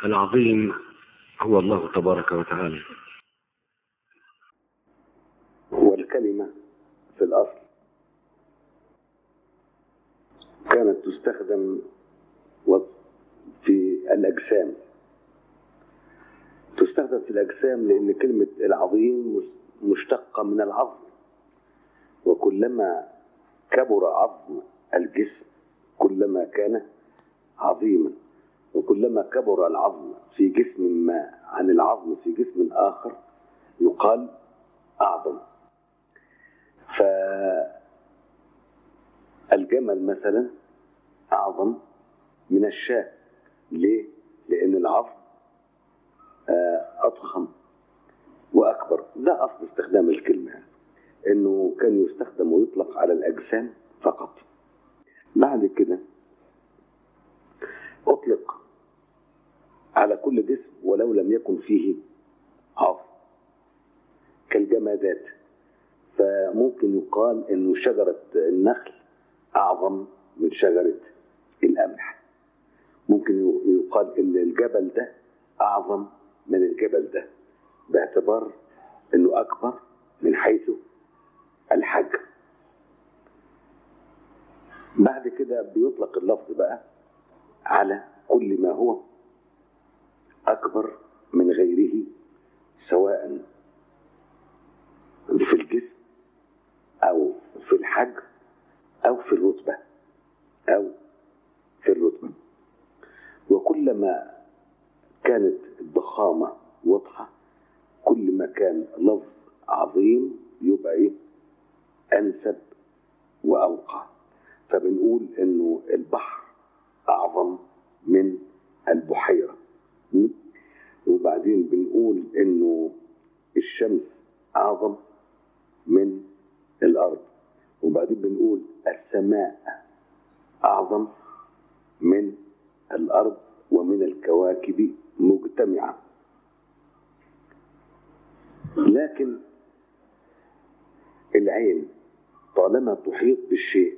العظيم هو الله تبارك وتعالى والكلمة في الأصل كانت تستخدم في الأجسام تستخدم في الأجسام لأن كلمة العظيم مشتقة من العظم وكلما كبر عظم الجسم كلما كان عظيما وكلما كبر العظم في جسم ما عن العظم في جسم آخر يقال أعظم فالجمل مثلا أعظم من الشاة ليه؟ لأن العظم أضخم وأكبر ده أصل استخدام الكلمة إنه كان يستخدم ويطلق على الأجسام فقط بعد كده أطلق على كل جسم ولو لم يكن فيه عظم كالجمادات فممكن يقال إنه شجرة النخل أعظم من شجرة القمح ممكن يقال إن الجبل ده أعظم من الجبل ده باعتبار إنه أكبر من حيث الحجم بعد كده بيطلق اللفظ بقى على كل ما هو أكبر من غيره سواء في الجسم أو في الحجم أو في الرتبة أو في الرتبة وكلما كانت الضخامة واضحة كل ما كان لفظ عظيم يبقى إيه أنسب وأوقع فبنقول إنه البحر أعظم من البحيرة وبعدين بنقول إنه الشمس أعظم من الأرض وبعدين بنقول السماء أعظم من الأرض ومن الكواكب مجتمعة لكن العين طالما تحيط بالشيء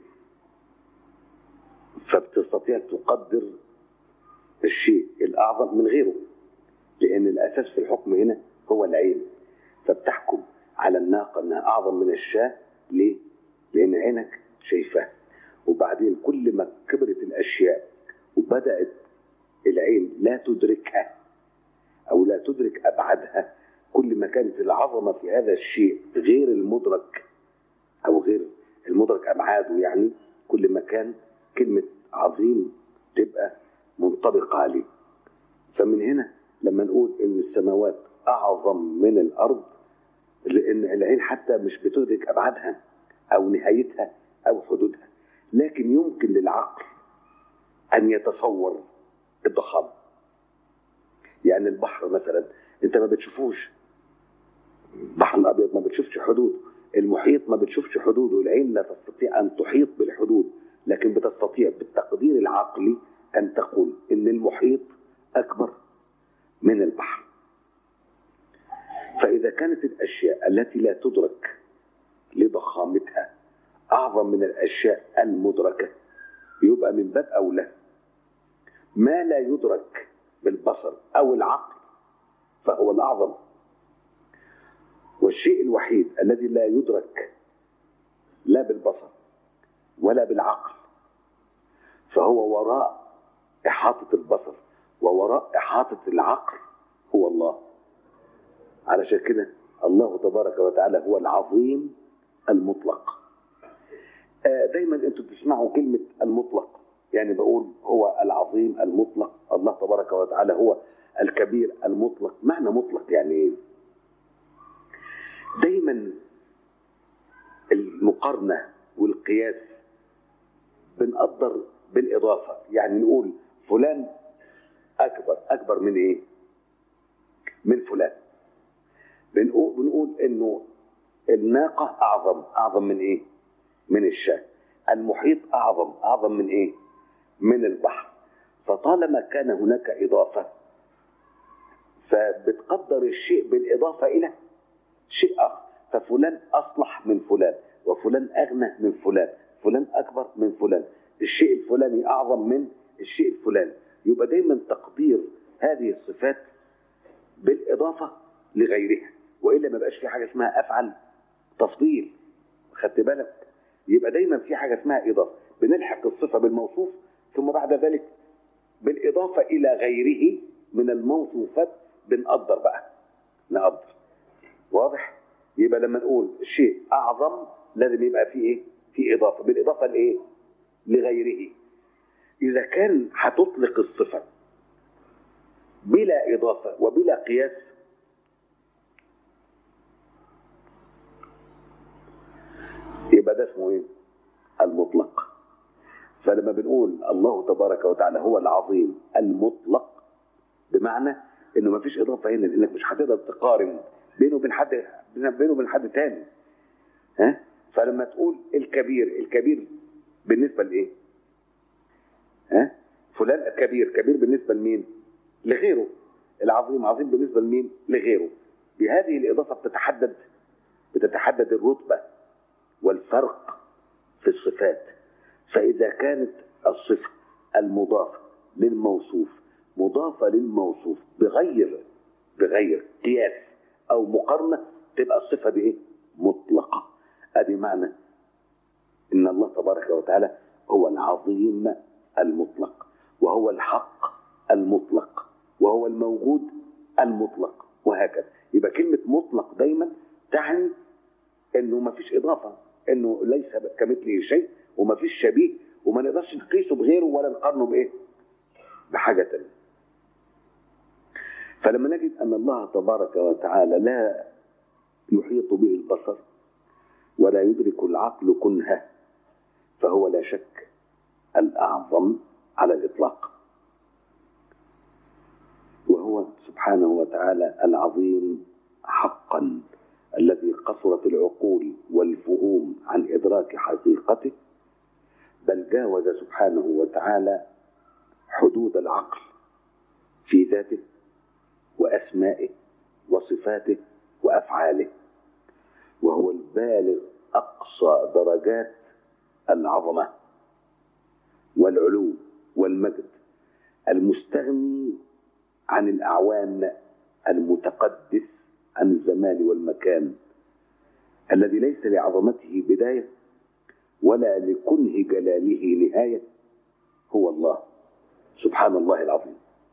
فبتستطيع تقدر الشيء الأعظم من غيره لأن الأساس في الحكم هنا هو العين فبتحكم على الناقة أنها أعظم من الشاة ليه؟ لأن عينك شايفاه وبعدين كل ما كبرت الأشياء وبدأت العين لا تدركها أو لا تدرك أبعادها كل ما كانت العظمة في هذا الشيء غير المدرك أو غير المدرك أبعاده يعني كل ما كان كلمة عظيم تبقى منطبقة عليه فمن هنا لما نقول إن السماوات أعظم من الأرض لأن العين حتى مش بتدرك أبعادها أو نهايتها أو حدودها لكن يمكن للعقل أن يتصور الضخامة يعني البحر مثلا أنت ما بتشوفوش البحر الأبيض ما بتشوفش حدوده المحيط ما بتشوفش حدوده العين لا تستطيع أن تحيط بالحدود لكن بتستطيع بالتقدير العقلي أن تقول إن المحيط أكبر من البحر فإذا كانت الأشياء التي لا تدرك لضخامتها أعظم من الأشياء المدركة يبقى من باب أولى ما لا يدرك بالبصر أو العقل فهو الأعظم والشيء الوحيد الذي لا يدرك لا بالبصر ولا بالعقل فهو وراء إحاطة البصر ووراء إحاطة العقل هو الله علشان كده الله تبارك وتعالى هو العظيم المطلق دايما انتوا بتسمعوا كلمة المطلق يعني بقول هو العظيم المطلق الله تبارك وتعالى هو الكبير المطلق معنى مطلق يعني ايه دايما المقارنة والقياس بنقدر بالإضافة يعني نقول فلان أكبر أكبر من إيه من فلان بنقول, بنقول إنه الناقة أعظم أعظم من إيه من الشاة المحيط أعظم أعظم من إيه من البحر فطالما كان هناك إضافة فبتقدر الشيء بالإضافة إلى شيء آخر ففلان أصلح من فلان وفلان أغنى من فلان فلان أكبر من فلان الشيء الفلاني أعظم من الشيء الفلاني يبقى دايما تقدير هذه الصفات بالإضافة لغيرها وإلا ما بقاش في حاجة اسمها أفعل تفضيل خدت بالك يبقى دايما في حاجة اسمها إضافة بنلحق الصفة بالموصوف ثم بعد ذلك بالإضافة إلى غيره من الموصوفات بنقدر بقى نقدر واضح يبقى لما نقول شيء أعظم لازم يبقى فيه إيه في إضافة بالإضافة لإيه لغيره إذا كان هتطلق الصفة بلا إضافة وبلا قياس يبقى ده اسمه إيه المطلق فلما بنقول الله تبارك وتعالى هو العظيم المطلق بمعنى انه ما فيش اضافه هنا لانك مش هتقدر تقارن بينه وبين حد بينه وبين حد تاني ها فلما تقول الكبير الكبير بالنسبه لايه ها فلان كبير كبير بالنسبه لمين لغيره العظيم عظيم بالنسبه لمين لغيره بهذه الاضافه بتتحدد بتتحدد الرتبه والفرق في الصفات فإذا كانت الصفة المضافة للموصوف مضافة للموصوف بغير بغير قياس أو مقارنة تبقى الصفة دي إيه؟ مطلقة أدي معنى إن الله تبارك وتعالى هو العظيم المطلق وهو الحق المطلق وهو الموجود المطلق وهكذا يبقى كلمة مطلق دايما تعني انه ما فيش اضافه انه ليس كمثله شيء وما فيش شبيه وما نقدرش نقيسه بغيره ولا نقارنه بايه بحاجه تانية فلما نجد ان الله تبارك وتعالى لا يحيط به البصر ولا يدرك العقل كنهه فهو لا شك الاعظم على الاطلاق وهو سبحانه وتعالى العظيم حقا الذي قصرت العقول والفهوم عن إدراك حقيقته بل جاوز سبحانه وتعالى حدود العقل في ذاته وأسمائه وصفاته وأفعاله وهو البالغ أقصى درجات العظمة والعلو والمجد المستغني عن الأعوان المتقدس عن الزمان والمكان الذي ليس لعظمته بداية ولا لكنه جلاله نهاية هو الله سبحان الله العظيم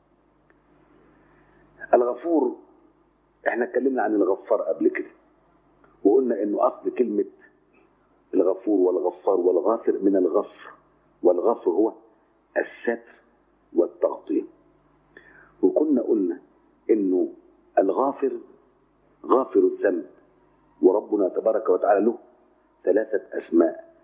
الغفور احنا اتكلمنا عن الغفار قبل كده وقلنا انه اصل كلمة الغفور والغفار والغافر من الغفر والغفر هو الستر والتغطية وكنا قلنا انه الغافر غافر الذنب وربنا تبارك وتعالى له ثلاثة أسماء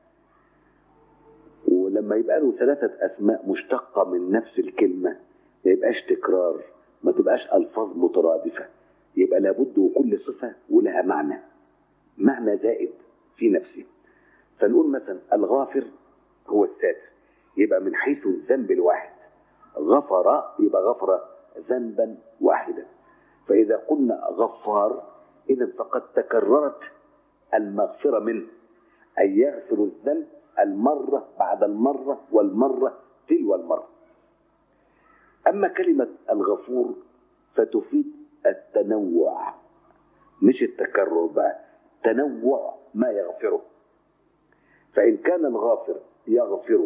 ولما يبقى له ثلاثة أسماء مشتقة من نفس الكلمة ما يبقاش تكرار ما تبقاش ألفاظ مترادفة يبقى لابد وكل صفة ولها معنى معنى زائد في نفسه فنقول مثلا الغافر هو الساتر يبقى من حيث الذنب الواحد غفر يبقى غفر ذنبا واحدا فإذا قلنا غفار إذا فقد تكررت المغفرة منه أي يغفر الذنب المرة بعد المرة والمرة تلو المرة أما كلمة الغفور فتفيد التنوع مش التكرر بقى تنوع ما يغفره فإن كان الغافر يغفر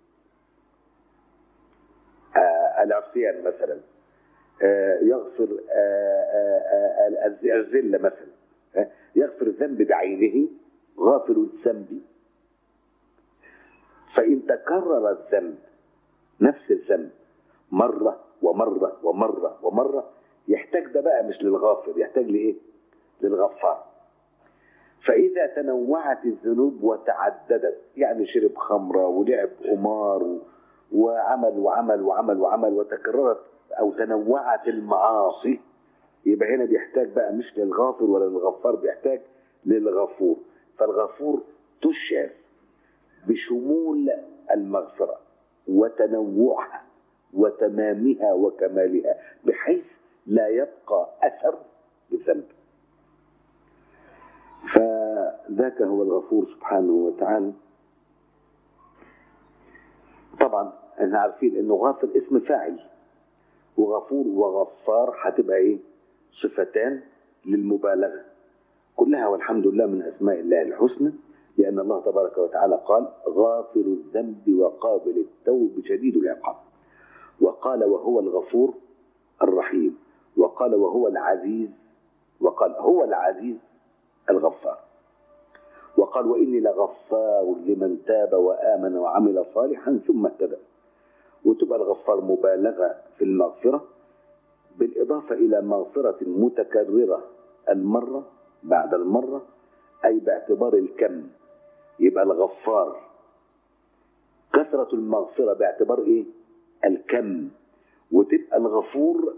آه العصيان مثلا آه يغفر آه الذلة مثلا يغفر الذنب بعينه غافر الذنب فإن تكرر الذنب نفس الذنب مرة ومرة ومرة ومرة يحتاج ده بقى مش للغافر يحتاج لإيه؟ للغفار فإذا تنوعت الذنوب وتعددت يعني شرب خمرة ولعب قمار و... وعمل وعمل وعمل وعمل وتكررت أو تنوعت المعاصي يبقى هنا بيحتاج بقى مش للغافر ولا للغفار بيحتاج للغفور فالغفور تشعر بشمول المغفرة وتنوعها وتمامها وكمالها بحيث لا يبقى أثر للذنب فذاك هو الغفور سبحانه وتعالى طبعا احنا عارفين انه غافر اسم فاعل وغفور وغفار هتبقى ايه صفتان للمبالغه كلها والحمد لله من اسماء الله الحسنى لان الله تبارك وتعالى قال غافر الذنب وقابل التوب شديد العقاب وقال وهو الغفور الرحيم وقال وهو العزيز وقال هو العزيز الغفار وقال واني لغفار لمن تاب وامن وعمل صالحا ثم اهتدى وتبقى الغفار مبالغه في المغفره بالاضافه الى مغفره متكرره المره بعد المره اي باعتبار الكم يبقى الغفار كثره المغفره باعتبار ايه الكم وتبقى الغفور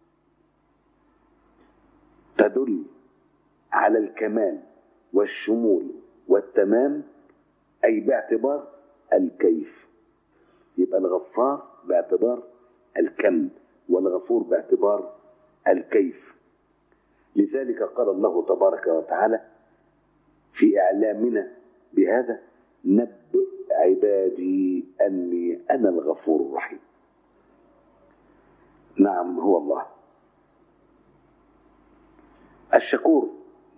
تدل على الكمال والشمول والتمام أي باعتبار الكيف يبقى الغفار باعتبار الكم والغفور باعتبار الكيف لذلك قال الله تبارك وتعالى في إعلامنا بهذا نبئ عبادي أني أنا الغفور الرحيم نعم هو الله الشكور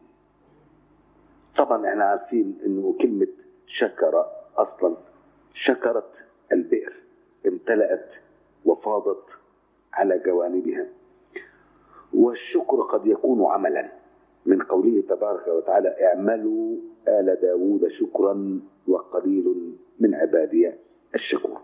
طبعا احنا عارفين انه كلمة شكر اصلا شكرت البئر امتلأت وفاضت على جوانبها والشكر قد يكون عملا من قوله تبارك وتعالى اعملوا آل داود شكرا وقليل من عبادي الشكور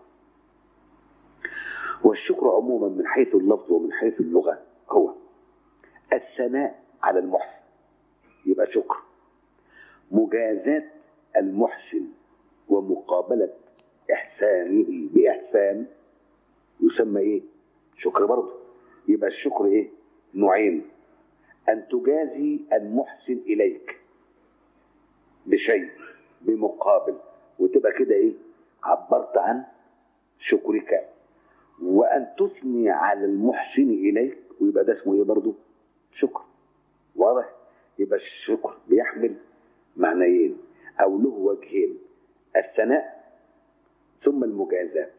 والشكر عموما من حيث اللفظ ومن حيث اللغة هو الثناء على المحسن يبقى شكر مجازاة المحسن ومقابلة إحسانه بإحسان يسمى إيه؟ شكر برضه يبقى الشكر إيه؟ نوعين أن تجازي المحسن إليك بشيء بمقابل وتبقى كده إيه؟ عبرت عن شكرك وأن تثني على المحسن إليك ويبقى ده اسمه إيه برضه؟ شكر واضح؟ يبقى الشكر بيحمل معنيين أو له وجهين الثناء ثم المجازاة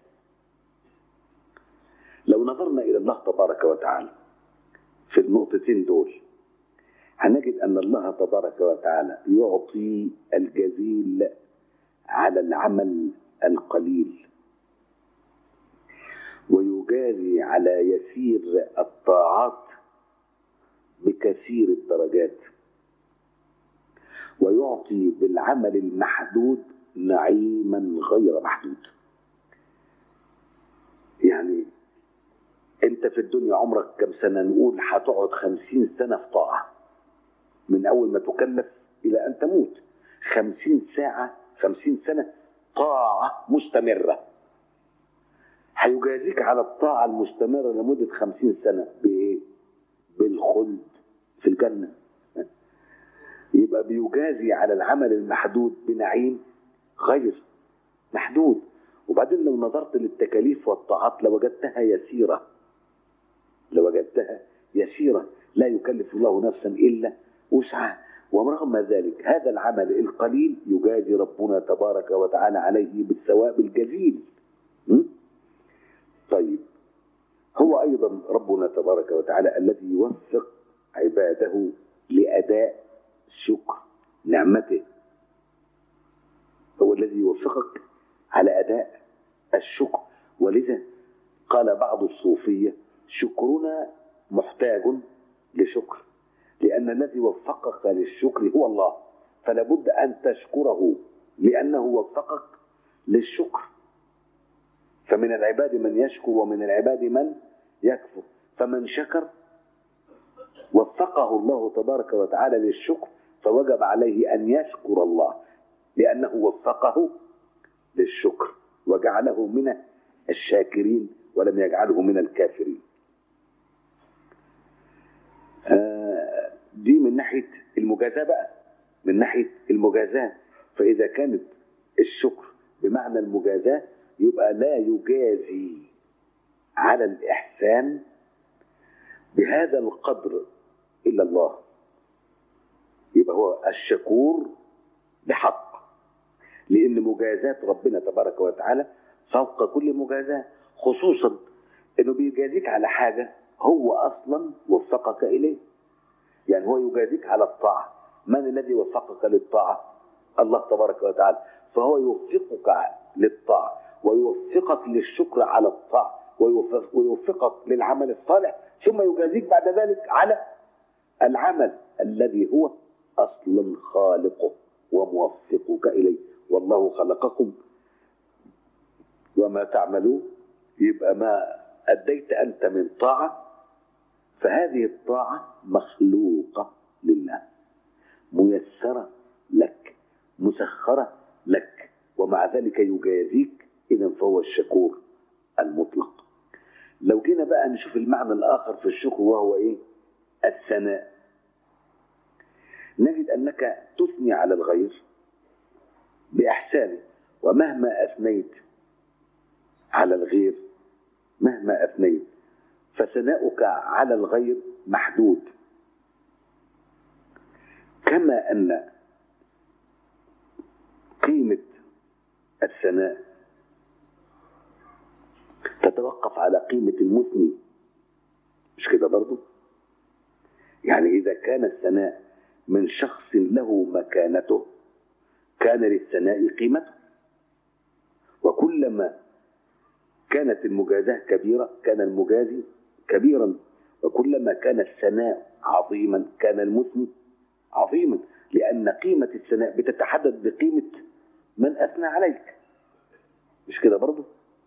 لو نظرنا إلى الله تبارك وتعالى في النقطتين دول هنجد أن الله تبارك وتعالى يعطي الجزيل على العمل القليل ويجازي على يسير الطاعات بكثير الدرجات ويعطي بالعمل المحدود نعيما غير محدود يعني انت في الدنيا عمرك كم سنة نقول هتقعد خمسين سنة في طاعة من أول ما تكلف إلى أن تموت خمسين ساعة خمسين سنة طاعة مستمرة هيجازيك على الطاعة المستمرة لمدة خمسين سنة بإيه؟ بالخلد في الجنة يبقى بيجازي على العمل المحدود بنعيم غير محدود وبعدين لو نظرت للتكاليف والطاعات لوجدتها يسيرة لوجدتها يسيرة لا يكلف الله نفسا إلا وسعها ورغم ذلك هذا العمل القليل يجازي ربنا تبارك وتعالى عليه بالثواب الجزيل م? طيب هو أيضا ربنا تبارك وتعالى الذي يوفق عباده لأداء شكر نعمته هو الذي يوفقك على أداء الشكر ولذا قال بعض الصوفية شكرنا محتاج لشكر لأن الذي وفقك للشكر هو الله فلا بد أن تشكره لأنه وفقك للشكر فمن العباد من يشكر ومن العباد من يكفر فمن شكر وفقه الله تبارك وتعالى للشكر فوجب عليه أن يشكر الله لأنه وفقه للشكر وجعله من الشاكرين ولم يجعله من الكافرين آه دي من ناحية المجازاة بقى من ناحية المجازاة فإذا كانت الشكر بمعنى المجازاة يبقى لا يجازي على الإحسان بهذا القدر إلا الله يبقى هو الشكور بحق لأن مجازات ربنا تبارك وتعالى فوق كل مجازاة خصوصا انه بيجازيك على حاجه هو اصلا وفقك اليه يعني هو يجازيك على الطاعه من الذي وفقك للطاعه الله تبارك وتعالى فهو يوفقك للطاعه ويوفقك للشكر على الطاعه ويوفق- ويوفقك للعمل الصالح ثم يجازيك بعد ذلك على العمل الذي هو اصلا خالقه وموفقك اليه والله خلقكم وما تعملون يبقى ما اديت انت من طاعه فهذه الطاعه مخلوقه لله ميسره لك مسخره لك ومع ذلك يجازيك اذا فهو الشكور المطلق لو جينا بقى نشوف المعنى الاخر في الشكر وهو ايه الثناء نجد انك تثني على الغير باحسانه ومهما اثنيت على الغير مهما اثنيت فثناؤك على الغير محدود كما ان قيمه الثناء تتوقف على قيمه المثني مش كده برضو يعني اذا كان الثناء من شخص له مكانته كان للثناء قيمته وكلما كانت المجازاه كبيره كان المجازي كبيرا وكلما كان الثناء عظيما كان المثني عظيما لان قيمه الثناء بتتحدد بقيمه من اثنى عليك مش كده برضه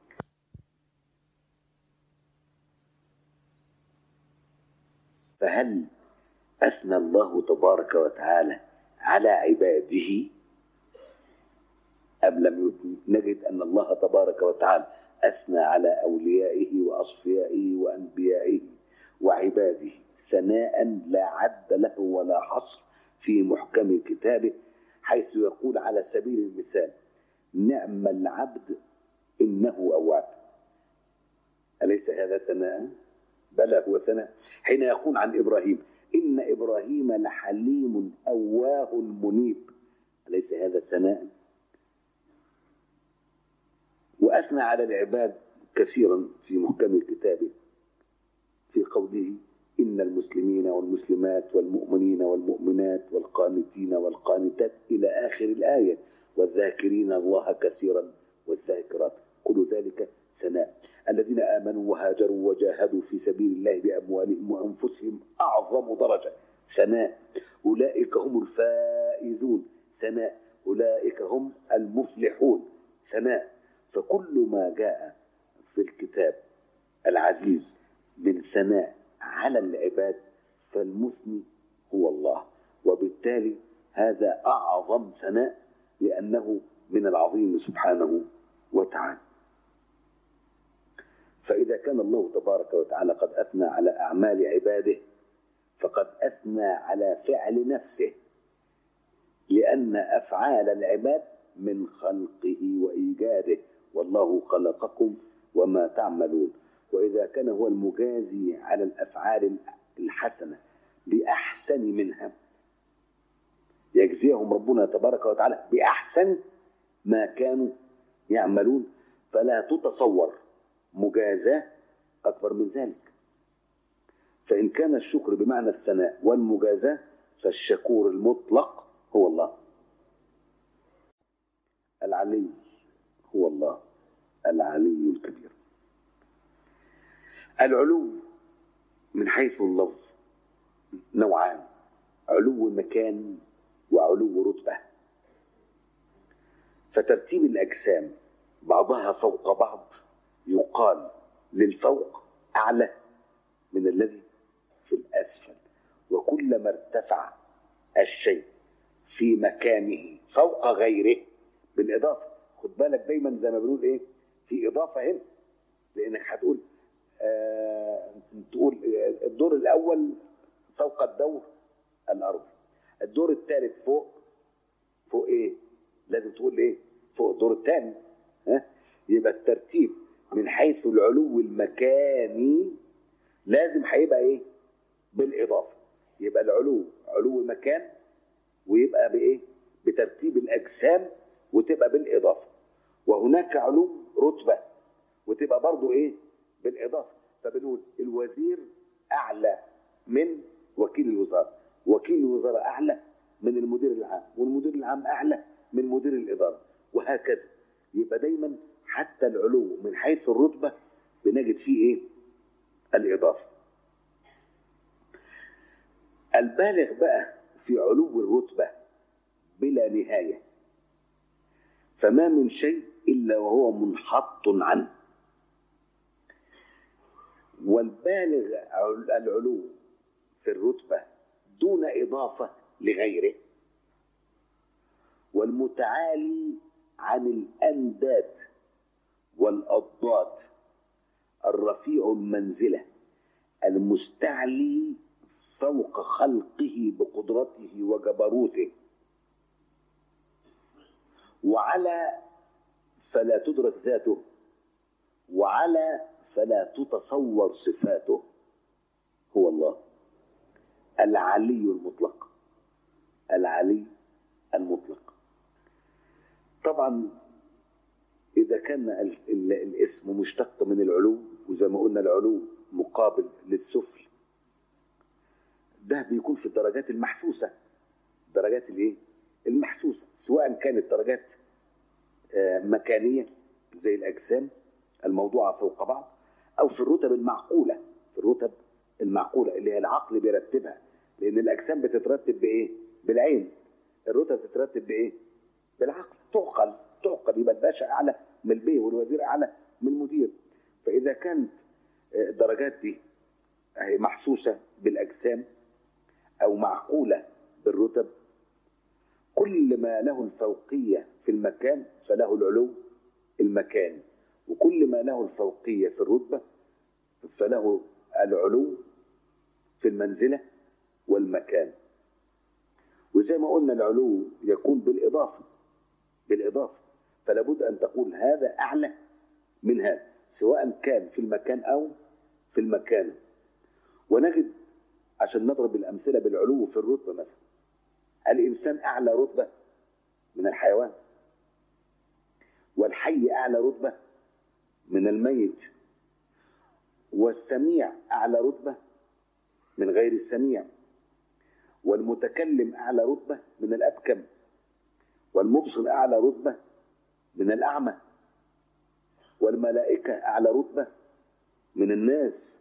فهل اثنى الله تبارك وتعالى على عباده ام لم يثني؟ نجد ان الله تبارك وتعالى اثنى على اوليائه واصفيائه وانبيائه وعباده ثناء لا عد له ولا حصر في محكم كتابه حيث يقول على سبيل المثال نعم العبد انه اواب اليس هذا ثناء بلى هو ثناء حين يقول عن ابراهيم ان ابراهيم لحليم اواه منيب اليس هذا ثناء واثنى على العباد كثيرا في محكم كتابه في قوله إن المسلمين والمسلمات والمؤمنين والمؤمنات والقانتين والقانتات إلى آخر الآية والذاكرين الله كثيرا والذاكرات كل ذلك ثناء الذين آمنوا وهاجروا وجاهدوا في سبيل الله بأموالهم وأنفسهم أعظم درجة ثناء أولئك هم الفائزون ثناء أولئك هم المفلحون ثناء فكل ما جاء في الكتاب العزيز من ثناء على العباد فالمثني هو الله وبالتالي هذا أعظم ثناء لأنه من العظيم سبحانه وتعالى فإذا كان الله تبارك وتعالى قد أثنى على أعمال عباده فقد أثنى على فعل نفسه لأن أفعال العباد من خلقه وإيجاده والله خلقكم وما تعملون وإذا كان هو المجازي على الأفعال الحسنة بأحسن منها يجزيهم ربنا تبارك وتعالى بأحسن ما كانوا يعملون فلا تتصور مجازاة أكبر من ذلك فإن كان الشكر بمعنى الثناء والمجازاة فالشكور المطلق هو الله العلي هو الله العلي الكبير العلو من حيث اللفظ نوعان علو مكان وعلو رتبة فترتيب الأجسام بعضها فوق بعض يقال للفوق أعلى من الذي في الأسفل وكلما ارتفع الشيء في مكانه فوق غيره بالإضافة خد بالك دايما زي ما بنقول إيه في إضافة هنا لأنك هتقول آه تقول الدور الأول فوق الدور الأرضي الدور الثالث فوق فوق إيه لازم تقول إيه فوق الدور الثاني ها يبقى الترتيب من حيث العلو المكاني لازم هيبقى ايه بالاضافه يبقى العلو علو مكان ويبقى بايه بترتيب الاجسام وتبقى بالاضافه وهناك علو رتبه وتبقى برضو ايه بالاضافه بنقول الوزير اعلى من وكيل الوزاره وكيل الوزاره اعلى من المدير العام والمدير العام اعلى من مدير الاداره وهكذا يبقى دايما حتى العلو من حيث الرتبه بنجد فيه ايه الاضافه البالغ بقى في علو الرتبه بلا نهايه فما من شيء الا وهو منحط عنه والبالغ العلو في الرتبه دون اضافه لغيره والمتعالي عن الانداد والاضداد الرفيع المنزله المستعلي فوق خلقه بقدرته وجبروته وعلى فلا تدرك ذاته وعلى فلا تتصور صفاته هو الله العلي المطلق العلي المطلق طبعا اذا كان ال ال الاسم مشتق من العلو وزي ما قلنا العلو مقابل للسفل ده بيكون في الدرجات المحسوسه درجات الايه المحسوسه سواء كانت درجات مكانيه زي الاجسام الموضوعه فوق بعض او في الرتب المعقوله في الرتب المعقوله اللي هي العقل بيرتبها لان الاجسام بتترتب بايه بالعين الرتب بتترتب بايه بالعقل تعقل تعقل يبقى الباشا اعلى من البيه والوزير اعلى من المدير فاذا كانت الدرجات دي هي محسوسه بالاجسام او معقوله بالرتب كل ما له الفوقيه في المكان فله العلو المكاني وكل ما له الفوقيه في الرتبه فله العلو في المنزله والمكان وزي ما قلنا العلو يكون بالاضافه بالاضافه فلا بد ان تقول هذا اعلى من هذا سواء كان في المكان او في المكان ونجد عشان نضرب الامثله بالعلو في الرتبه مثلا الانسان اعلى رتبه من الحيوان والحي اعلى رتبه من الميت والسميع اعلى رتبه من غير السميع والمتكلم اعلى رتبه من الابكم والمبصر اعلى رتبه من الاعمى والملائكه اعلى رتبه من الناس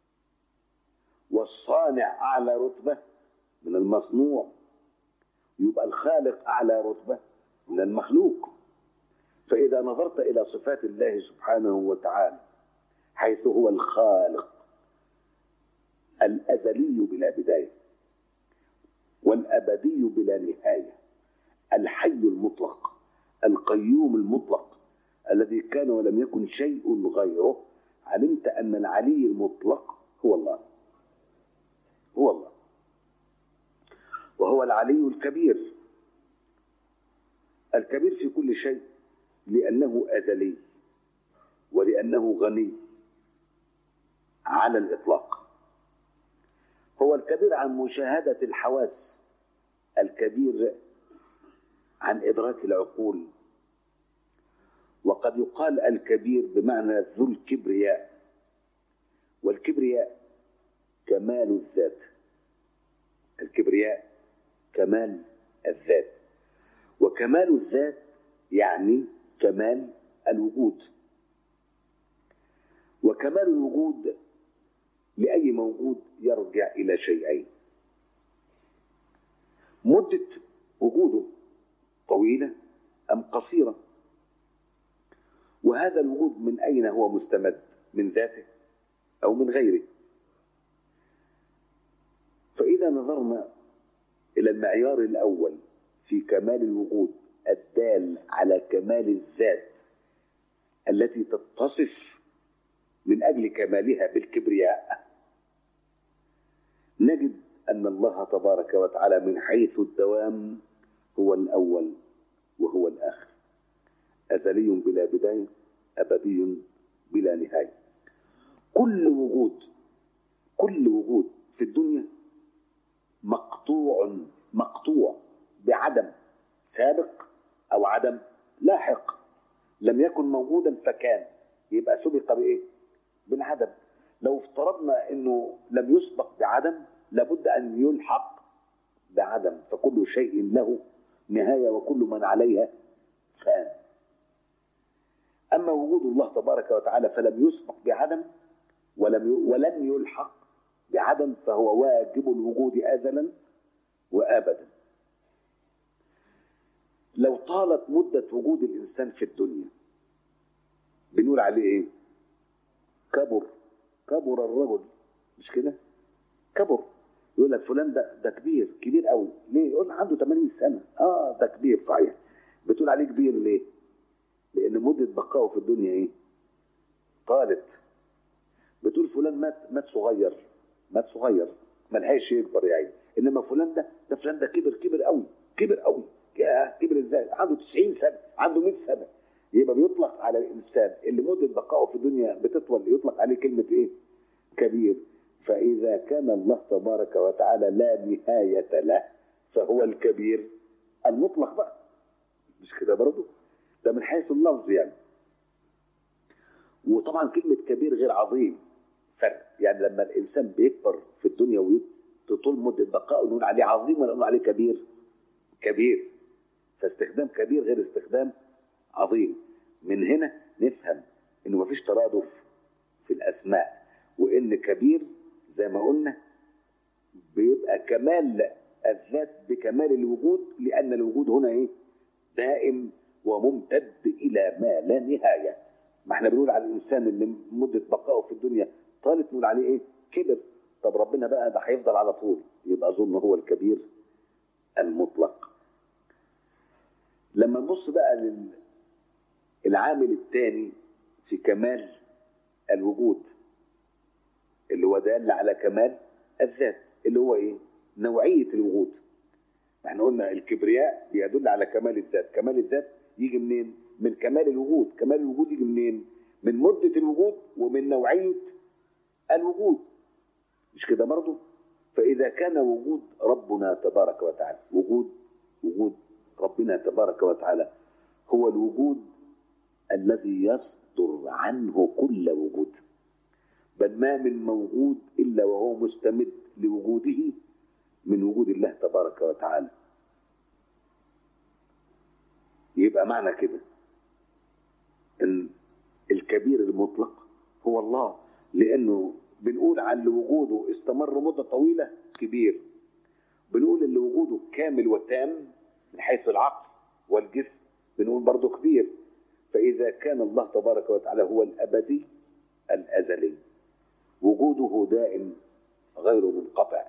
والصانع اعلى رتبه من المصنوع يبقى الخالق اعلى رتبه من المخلوق فاذا نظرت الى صفات الله سبحانه وتعالى حيث هو الخالق الازلي بلا بدايه والابدي بلا نهايه الحي المطلق القيوم المطلق الذي كان ولم يكن شيء غيره علمت ان العلي المطلق هو الله هو الله وهو العلي الكبير الكبير في كل شيء لانه ازلي ولانه غني على الاطلاق هو الكبير عن مشاهده الحواس الكبير عن ادراك العقول وقد يقال الكبير بمعنى ذو الكبرياء والكبرياء كمال الذات الكبرياء كمال الذات وكمال الذات يعني كمال الوجود وكمال الوجود لأي موجود يرجع إلى شيئين مدة وجوده طويلة أم قصيرة وهذا الوجود من أين هو مستمد من ذاته أو من غيره فإذا نظرنا إلى المعيار الأول في كمال الوجود الدال على كمال الذات التي تتصف من أجل كمالها بالكبرياء نجد أن الله تبارك وتعالى من حيث الدوام هو الأول وهو الآخر أزلي بلا بداية أبدي بلا نهاية كل وجود كل وجود في الدنيا مقطوع مقطوع بعدم سابق أو عدم لاحق لم يكن موجودا فكان يبقى سبق بإيه؟ بالعدم لو افترضنا انه لم يسبق بعدم لابد ان يلحق بعدم فكل شيء له نهايه وكل من عليها فان اما وجود الله تبارك وتعالى فلم يسبق بعدم ولم ولم يلحق بعدم فهو واجب الوجود ازلا وابدا لو طالت مده وجود الانسان في الدنيا بنقول عليه ايه كبر كبر الرجل مش كده كبر يقول لك فلان ده ده كبير كبير قوي ليه يقول عنده 80 سنه اه ده كبير صحيح بتقول عليه كبير ليه لان مده بقائه في الدنيا ايه طالت بتقول فلان مات مات صغير مات صغير ما لحقش يكبر يعني انما فلان ده ده فلان ده كبر كبر قوي كبر قوي كبر ازاي عنده 90 سنه عنده 100 سنه يبقى بيطلق على الانسان اللي مده بقائه في الدنيا بتطول يطلق عليه كلمه ايه كبير فاذا كان الله تبارك وتعالى لا نهايه له فهو الكبير المطلق بقى مش كده برضه ده من حيث اللفظ يعني وطبعا كلمه كبير غير عظيم فرق يعني لما الانسان بيكبر في الدنيا وتطول مده بقائه نقول عليه عظيم ولا نقول عليه كبير كبير فاستخدام كبير غير استخدام عظيم من هنا نفهم انه مفيش ترادف في الاسماء وان كبير زي ما قلنا بيبقى كمال الذات بكمال الوجود لان الوجود هنا ايه دائم وممتد الى ما لا نهايه ما احنا بنقول على الانسان اللي مده بقائه في الدنيا طالت نقول عليه ايه كبر طب ربنا بقى ده هيفضل على طول يبقى اظن هو الكبير المطلق لما نبص بقى للعامل الثاني في كمال الوجود اللي هو دال على كمال الذات اللي هو ايه نوعيه الوجود احنا قلنا الكبرياء بيدل على كمال الذات كمال الذات يجي منين من كمال الوجود كمال الوجود يجي منين من مده الوجود ومن نوعيه الوجود مش كده برضه فاذا كان وجود ربنا تبارك وتعالى وجود وجود ربنا تبارك وتعالى هو الوجود الذي يصدر عنه كل وجود بل ما من موجود الا وهو مستمد لوجوده من وجود الله تبارك وتعالى يبقى معنى كده ان الكبير المطلق هو الله لانه بنقول عن اللي وجوده استمر مده طويله كبير بنقول اللي وجوده كامل وتام من حيث العقل والجسم بنقول برضه كبير فاذا كان الله تبارك وتعالى هو الابدي الازلي وجوده دائم غير منقطع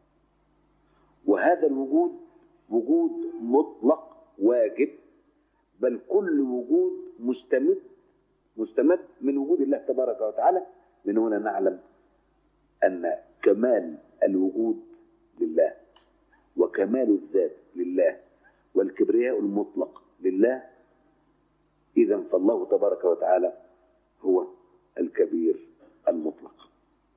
وهذا الوجود وجود مطلق واجب بل كل وجود مستمد مستمد من وجود الله تبارك وتعالى من هنا نعلم ان كمال الوجود لله وكمال الذات لله والكبرياء المطلق لله اذا فالله تبارك وتعالى هو الكبير المطلق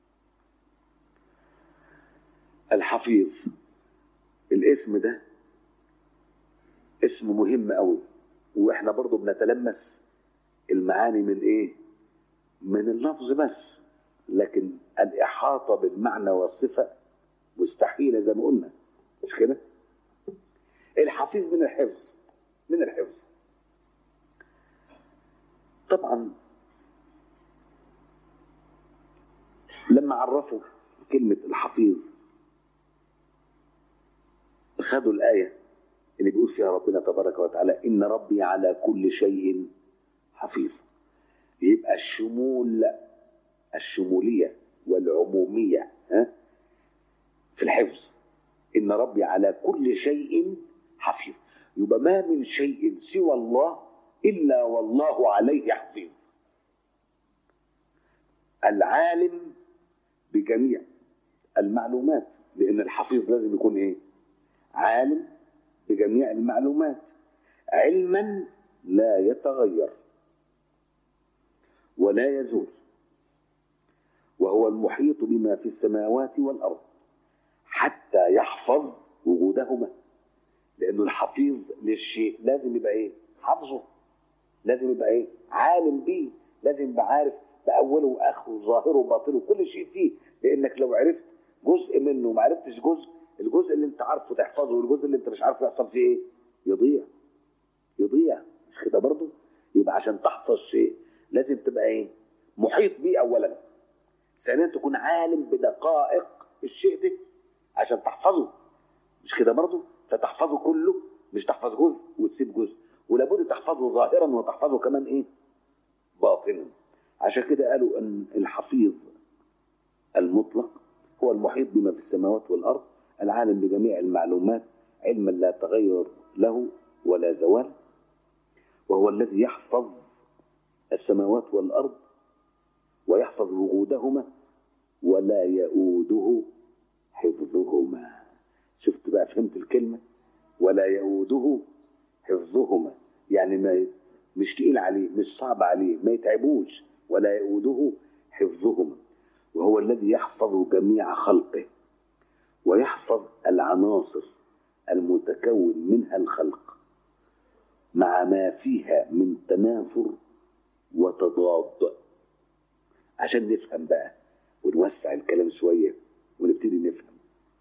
الحفيظ الاسم ده اسم مهم قوي واحنا برضو بنتلمس المعاني من ايه من اللفظ بس لكن الإحاطة بالمعنى والصفة مستحيلة زي ما قلنا مش كده الحفيظ من الحفظ من الحفظ طبعا لما عرفوا كلمة الحفيظ خدوا الآية اللي بيقول فيها ربنا تبارك وتعالى إن ربي على كل شيء حفيظ يبقى الشمول الشمولية والعمومية ها في الحفظ إن ربي على كل شيء حفيظ يبقى ما من شيء سوى الله إلا والله عليه حفيظ العالم بجميع المعلومات لأن الحفيظ لازم يكون إيه عالم بجميع المعلومات علما لا يتغير ولا يزول وهو المحيط بما في السماوات والأرض حتى يحفظ وجودهما لأنه الحفيظ للشيء لازم يبقى إيه حافظه لازم يبقى إيه عالم بيه لازم يبقى عارف باوله واخره ظاهره وباطنه كل شيء فيه لانك لو عرفت جزء منه وما عرفتش جزء الجزء اللي انت عارفه تحفظه والجزء اللي انت مش عارفه يحصل فيه ايه يضيع يضيع مش كده برضه يبقى عشان تحفظ شيء لازم تبقى ايه محيط بيه اولا ثانيا تكون عالم بدقائق الشيء ده عشان تحفظه مش كده برضه فتحفظه كله مش تحفظ جزء وتسيب جزء ولابد تحفظه ظاهرا وتحفظه كمان ايه باطنا عشان كده قالوا ان الحفيظ المطلق هو المحيط بما في السماوات والارض العالم بجميع المعلومات علما لا تغير له ولا زوال وهو الذي يحفظ السماوات والارض ويحفظ وجودهما ولا يؤوده حفظهما شفت بقى فهمت الكلمه ولا يؤوده حفظهما يعني ما مش تقيل عليه مش صعب عليه ما يتعبوش ولا يؤوده حفظهما وهو الذي يحفظ جميع خلقه ويحفظ العناصر المتكون منها الخلق مع ما فيها من تنافر وتضاد عشان نفهم بقى ونوسع الكلام شوية ونبتدي نفهم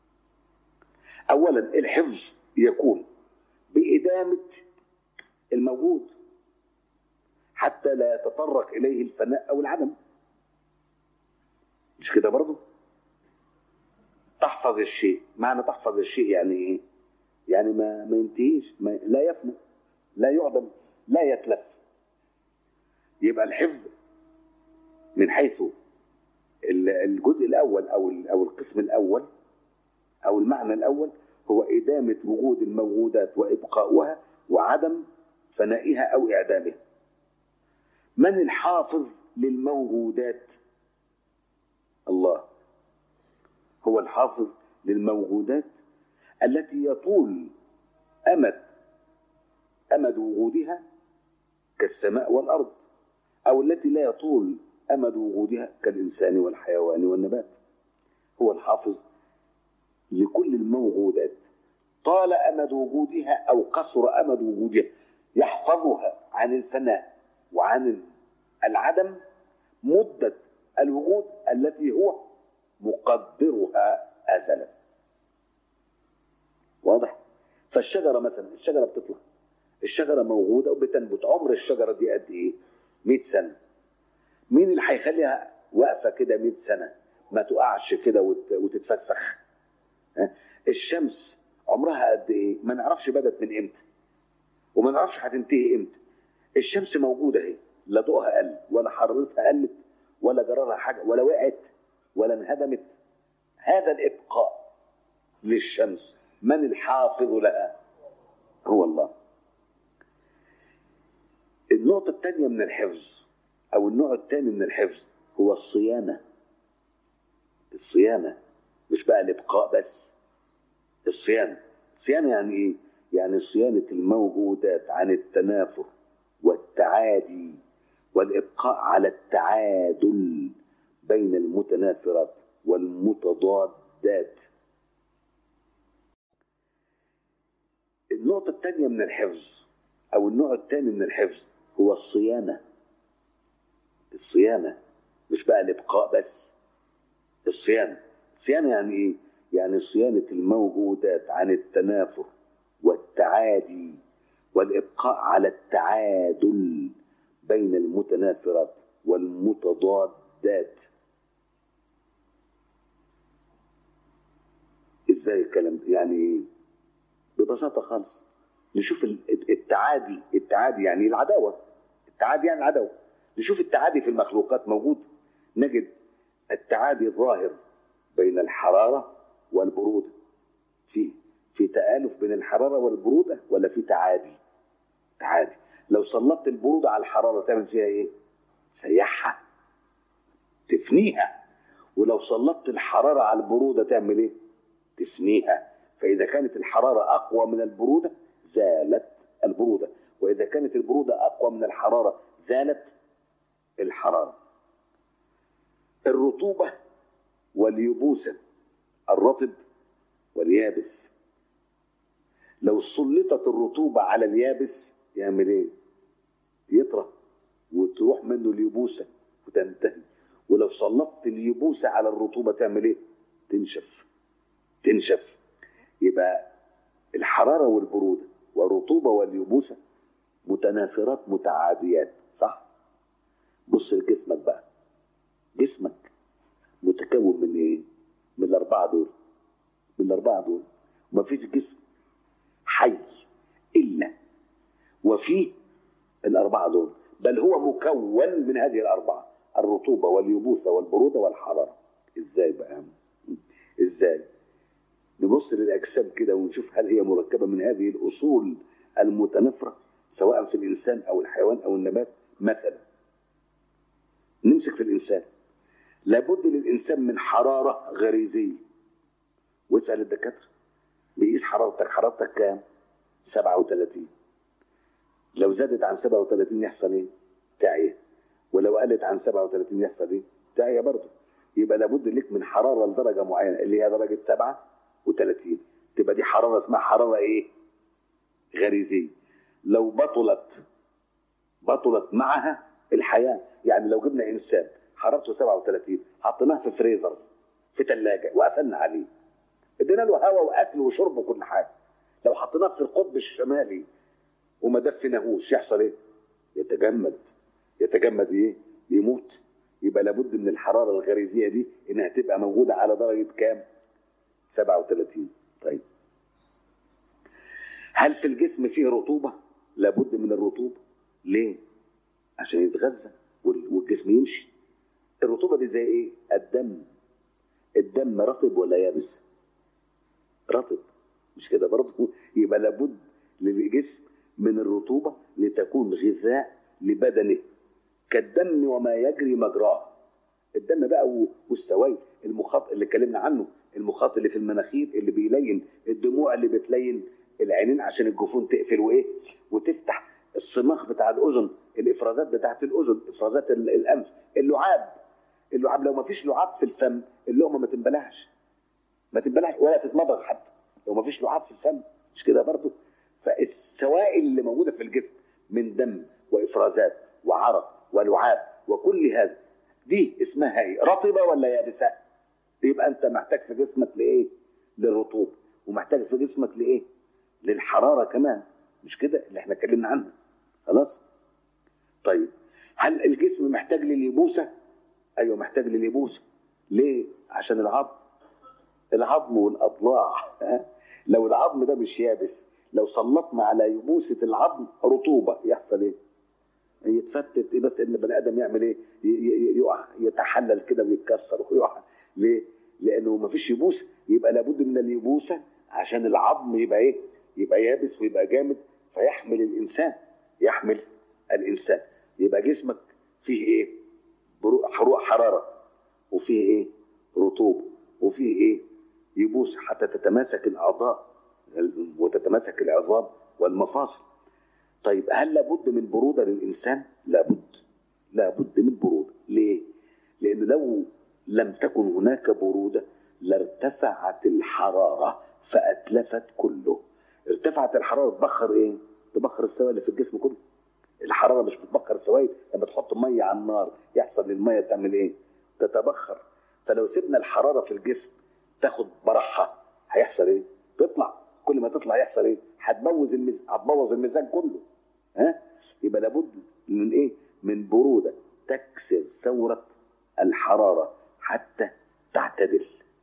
أولا الحفظ يكون بإدامة الموجود حتى لا يتطرق إليه الفناء أو العدم مش كده برضه تحفظ الشيء معنى تحفظ الشيء يعني ايه يعني ما ما ينتهيش ما لا يفنى لا يعدم لا يتلف يبقى الحفظ من حيث الجزء الاول او او القسم الاول او المعنى الاول هو ادامه وجود الموجودات وابقاؤها وعدم فنائها او اعدامها من الحافظ للموجودات الله هو الحافظ للموجودات التي يطول امد امد وجودها كالسماء والارض او التي لا يطول امد وجودها كالانسان والحيوان والنبات هو الحافظ لكل الموجودات طال امد وجودها او قصر امد وجودها يحفظها عن الفناء وعن العدم مده الوجود التي هو مقدرها ازلا واضح فالشجره مثلا الشجره بتطلع الشجره موجوده وبتنبت عمر الشجره دي قد ايه 100 سنه مين اللي هيخليها واقفه كده 100 سنه ما تقعش كده وت... وتتفسخ ها؟ الشمس عمرها قد ايه ما نعرفش بدت من امتى وما نعرفش هتنتهي امتى الشمس موجوده اهي لا ضوءها قل ولا حرارتها قلت ولا جرالها حاجه ولا وقعت ولا انهدمت هذا الابقاء للشمس من الحافظ لها هو الله النقطة الثانية من الحفظ أو النوع الثاني من الحفظ هو الصيانة الصيانة مش بقى الإبقاء بس الصيانة الصيانة يعني إيه؟ يعني صيانة الموجودات عن التنافر والتعادي والإبقاء على التعادل بين المتنافرات والمتضادات النقطة الثانية من الحفظ أو النوع الثاني من الحفظ هو الصيانة الصيانة مش بقى الإبقاء بس الصيانة الصيانة يعني إيه؟ يعني صيانة الموجودات عن التنافر والتعادي والإبقاء على التعادل بين المتنافرات والمتضادات ازاي الكلام ده يعني ببساطة خالص نشوف التعادي التعادي يعني العداوة التعادي يعني العداوة نشوف التعادي في المخلوقات موجود نجد التعادي ظاهر بين الحرارة والبرودة في في تآلف بين الحرارة والبرودة ولا في تعادي تعادي لو سلطت البرودة على الحرارة تعمل فيها ايه سيحها تفنيها ولو سلطت الحرارة على البرودة تعمل ايه تفنيها فإذا كانت الحرارة أقوى من البرودة زالت البرودة وإذا كانت البرودة أقوى من الحرارة زالت الحرارة الرطوبة واليبوسة الرطب واليابس لو سلطت الرطوبة على اليابس يعمل ايه؟ يطرى وتروح منه اليبوسة وتنتهي ولو سلطت اليبوسة على الرطوبة تعمل ايه تنشف تنشف يبقى الحرارة والبرودة والرطوبة واليبوسة متنافرات متعاديات صح بص لجسمك بقى جسمك متكون من ايه من الاربعه دول من الاربعه دول ومفيش جسم حي الا وفيه الاربعه دول بل هو مكون من هذه الاربعه الرطوبه واليبوسه والبروده والحراره ازاي بقى ازاي نبص للاجسام كده ونشوف هل هي مركبه من هذه الاصول المتنافره سواء في الانسان او الحيوان او النبات مثلا نمسك في الانسان لابد للانسان من حراره غريزيه واسال الدكاتره بيقيس حرارتك حرارتك كام 37 لو زادت عن 37 يحصل ايه تعيه ولو قلت عن 37 يحصل ايه تعيه برضه يبقى لابد لك من حراره لدرجه معينه اللي هي درجه 37 تبقى دي حراره اسمها حراره ايه غريزيه لو بطلت بطلت معها الحياه يعني لو جبنا انسان حرارته 37 حطيناه في فريزر في ثلاجه وقفلنا عليه ادينا له هواء واكل وشرب وكل حاجه لو حطيناه في القطب الشمالي وما دفناهوش يحصل ايه؟ يتجمد يتجمد ايه؟ يموت يبقى لابد من الحراره الغريزيه دي انها تبقى موجوده على درجه كام؟ 37 طيب هل في الجسم فيه رطوبه؟ لابد من الرطوبه ليه؟ عشان يتغذى والجسم يمشي الرطوبه دي زي ايه؟ الدم الدم رطب ولا يابس؟ رطب مش كده برضه يبقى لابد للجسم من الرطوبة لتكون غذاء لبدنه كالدم وما يجري مجراه الدم بقى والسوائل المخاط اللي اتكلمنا عنه المخاط اللي في المناخير اللي بيلين الدموع اللي بتلين العينين عشان الجفون تقفل وايه وتفتح الصماخ بتاع الاذن الافرازات بتاعت الاذن افرازات الانف اللعاب اللعاب لو ما فيش لعاب في الفم اللقمه ما تنبلعش ما تنبلعش ولا تتمضغ حتى لو ما فيش لعاب في الفم مش كده برضه فالسوائل اللي موجوده في الجسم من دم وافرازات وعرق ولعاب وكل هذا دي اسمها ايه رطبه ولا يابسه يبقى انت محتاج في جسمك لايه للرطوبه ومحتاج في جسمك لايه للحراره كمان مش كده اللي احنا اتكلمنا عنها خلاص طيب هل الجسم محتاج لليبوسه ايوه محتاج لليبوسه ليه عشان العظم العظم والاضلاع لو العظم ده مش يابس لو سلطنا على يبوسة العظم رطوبة يحصل ايه؟ يتفتت بس ان البني ادم يعمل ايه؟ يقع يتحلل كده ويتكسر ويقع ليه؟ لانه ما فيش يبوسه يبقى لابد من اليبوسه عشان العظم يبقى ايه؟ يبقى يابس ويبقى جامد فيحمل الانسان يحمل الانسان يبقى جسمك فيه ايه؟ حروق حراره وفيه ايه؟ رطوبه وفيه ايه؟ يبوس حتى تتماسك الاعضاء وتتماسك العظام والمفاصل طيب هل لابد من برودة للإنسان؟ لابد لابد من برودة ليه؟ لأن لو لم تكن هناك برودة لارتفعت الحرارة فأتلفت كله ارتفعت الحرارة تبخر إيه؟ تبخر السوائل اللي في الجسم كله الحرارة مش بتبخر السوائل لما تحط مية على النار يحصل للمية تعمل إيه؟ تتبخر فلو سيبنا الحرارة في الجسم تاخد برحة هيحصل إيه؟ تطلع كل ما تطلع يحصل ايه؟ هتبوظ الميزان هتبوظ الميزان كله ها؟ يبقى لابد من ايه؟ من بروده تكسر ثوره الحراره حتى تعتدل.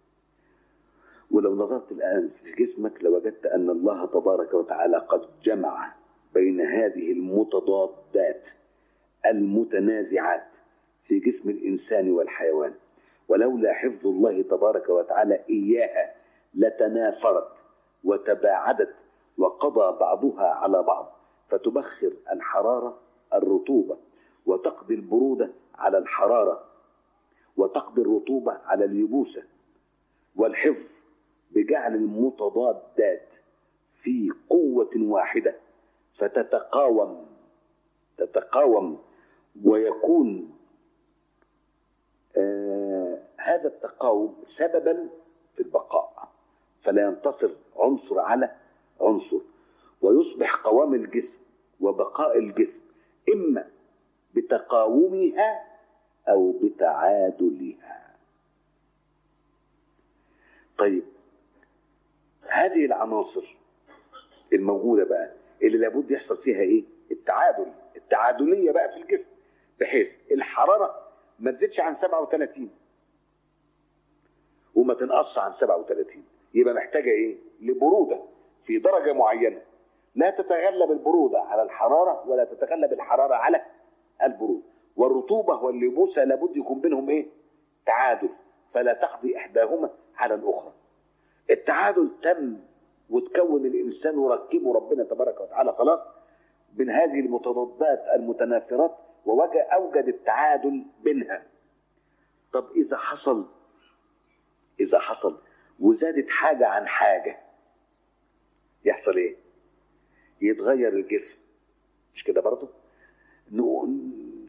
ولو نظرت الان في جسمك لوجدت ان الله تبارك وتعالى قد جمع بين هذه المتضادات المتنازعات في جسم الانسان والحيوان ولولا حفظ الله تبارك وتعالى اياها لتنافرت وتباعدت وقضى بعضها على بعض فتبخر الحرارة الرطوبة وتقضي البرودة على الحرارة وتقضي الرطوبة على اليبوسة والحفظ بجعل المتضادات في قوة واحدة فتتقاوم تتقاوم ويكون آه هذا التقاوم سببا في البقاء فلا ينتصر عنصر على عنصر ويصبح قوام الجسم وبقاء الجسم إما بتقاومها أو بتعادلها طيب هذه العناصر الموجودة بقى اللي لابد يحصل فيها ايه التعادل التعادلية بقى في الجسم بحيث الحرارة ما تزيدش عن 37 وما تنقصش عن 37 يبقى محتاجة ايه لبرودة في درجة معينة لا تتغلب البرودة على الحرارة ولا تتغلب الحرارة على البرودة والرطوبة واللبوسة لابد يكون بينهم ايه تعادل فلا تقضي احداهما على الاخرى التعادل تم وتكون الانسان وركبه ربنا تبارك وتعالى خلاص من هذه المتضادات المتنافرات ووجد اوجد التعادل بينها طب اذا حصل اذا حصل وزادت حاجه عن حاجه يحصل ايه يتغير الجسم مش كده برضه نقول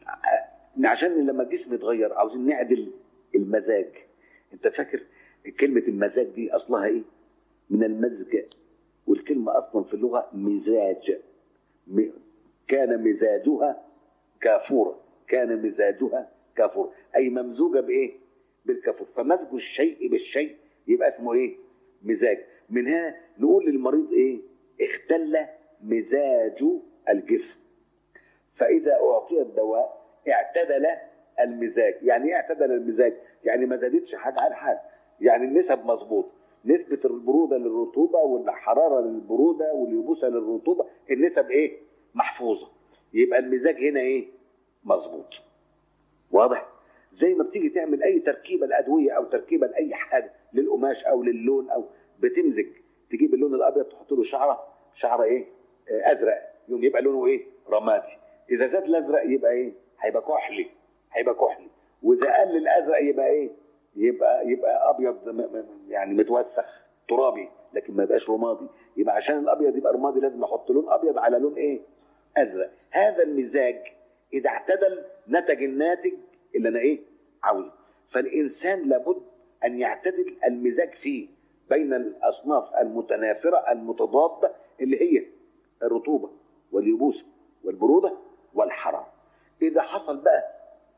عشان لما الجسم يتغير عاوزين نعدل المزاج انت فاكر كلمه المزاج دي اصلها ايه من المزج والكلمة أصلا في اللغة مزاج م... كان مزاجها كافورا كان مزاجها كافورا أي ممزوجة بإيه؟ بالكافور فمزج الشيء بالشيء يبقى اسمه إيه؟ مزاج من هنا نقول للمريض إيه؟ اختل مزاج الجسم فإذا أعطي الدواء اعتدل المزاج يعني ايه اعتدل المزاج؟ يعني ما زادتش حاجة عن حاجة يعني النسب مظبوطه نسبة البرودة للرطوبة والحرارة للبرودة واليبوسة للرطوبة النسب ايه؟ محفوظة يبقى المزاج هنا ايه؟ مظبوط واضح؟ زي ما بتيجي تعمل اي تركيبة الادوية او تركيبة لاي حاجة للقماش او للون او بتمزج تجيب اللون الابيض تحط له شعرة شعرة ايه؟ آه ازرق يوم يبقى لونه ايه؟ رمادي اذا زاد الازرق يبقى ايه؟ هيبقى كحلي هيبقى كحلي واذا قل الازرق يبقى ايه؟ يبقى يبقى ابيض يعني متوسخ ترابي لكن ما يبقاش رمادي يبقى عشان الابيض يبقى رمادي لازم احط لون ابيض على لون ايه ازرق هذا المزاج اذا اعتدل نتج الناتج اللي انا ايه عاوزه فالانسان لابد ان يعتدل المزاج فيه بين الاصناف المتنافره المتضاده اللي هي الرطوبه واليبوسه والبروده والحراره اذا حصل بقى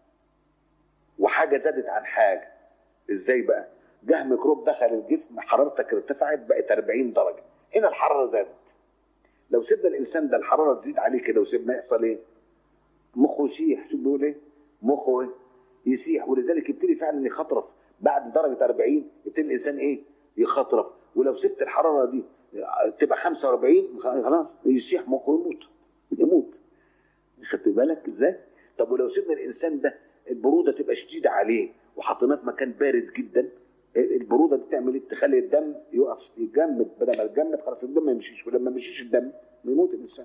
وحاجه زادت عن حاجه ازاي بقى جه ميكروب دخل الجسم حرارتك ارتفعت بقت 40 درجه هنا الحراره زادت لو سيبنا الانسان ده الحراره تزيد عليه كده وسيبنا يحصل ايه مخه يسيح شوف بيقول ايه مخه ايه يسيح ولذلك يبتدي فعلا يخطرف بعد درجه 40 يبتدي الانسان ايه يخطرف ولو سبت الحراره دي تبقى 45 خلاص يسيح مخه يموت يموت خدت بالك ازاي طب ولو سيبنا الانسان ده البروده تبقى شديده عليه وحطيناه في مكان بارد جدا البروده دي تعمل ايه؟ تخلي الدم يقف يجمد بدل ما يتجمد خلاص الدم ما يمشيش ولما ما يمشيش الدم يموت الانسان.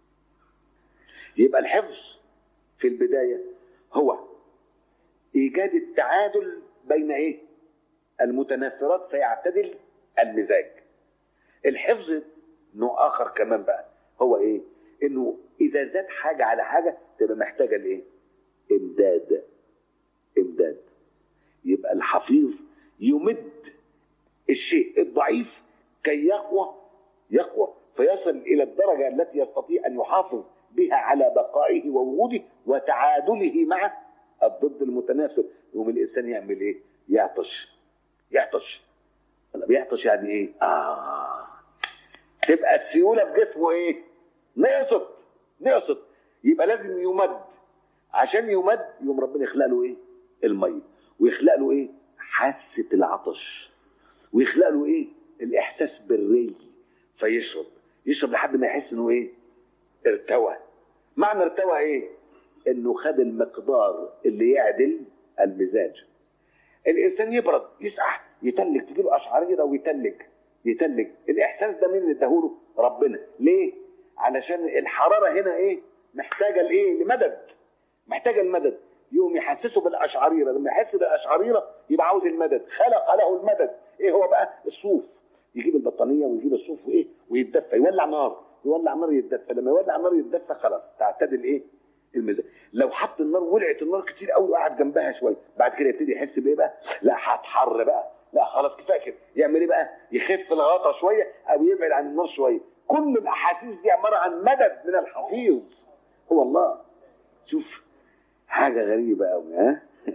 يبقى الحفظ في البدايه هو ايجاد التعادل بين ايه؟ المتنافرات فيعتدل المزاج. الحفظ نوع اخر كمان بقى هو ايه؟ انه اذا زاد حاجه على حاجه تبقى محتاجه لايه؟ امداد امداد يبقى الحفيظ يمد الشيء الضعيف كي يقوى يقوى فيصل الى الدرجه التي يستطيع ان يحافظ بها على بقائه ووجوده وتعادله مع الضد المتنافر يقوم الانسان يعمل ايه؟ يعطش يعطش بيعطش يعني ايه؟ اه تبقى السيوله في جسمه ايه؟ نقصت نقصت يبقى لازم يمد عشان يمد يوم ربنا يخلق له ايه؟ الميه ويخلق له ايه؟ حاسه العطش ويخلق له ايه؟ الاحساس بالري فيشرب يشرب لحد ما يحس انه ايه؟ ارتوى معنى ارتوى ايه؟ انه خد المقدار اللي يعدل المزاج الانسان يبرد يسقع يتلج تجيله اشعريره ويتلج يتلج الاحساس ده مين اللي اداهوله؟ ربنا ليه؟ علشان الحراره هنا ايه؟ محتاجه لايه؟ لمدد محتاجه المدد يقوم يحسسه بالاشعريره لما يحس بالاشعريره يبقى عاوز المدد خلق له المدد ايه هو بقى الصوف يجيب البطانيه ويجيب الصوف وايه ويتدفى يولع نار يولع نار يتدفى لما يولع نار يتدفى خلاص تعتدل ايه المزاج لو حط النار ولعت النار كتير قوي وقعد جنبها شويه بعد كده يبتدي يحس بايه بقى لا هتحر بقى لا خلاص كفايه كده يعمل ايه بقى يخف الغطا شويه او يبعد عن النار شويه كل الاحاسيس دي عباره عن مدد من الحفيظ هو الله شوف حاجه غريبه قوي ها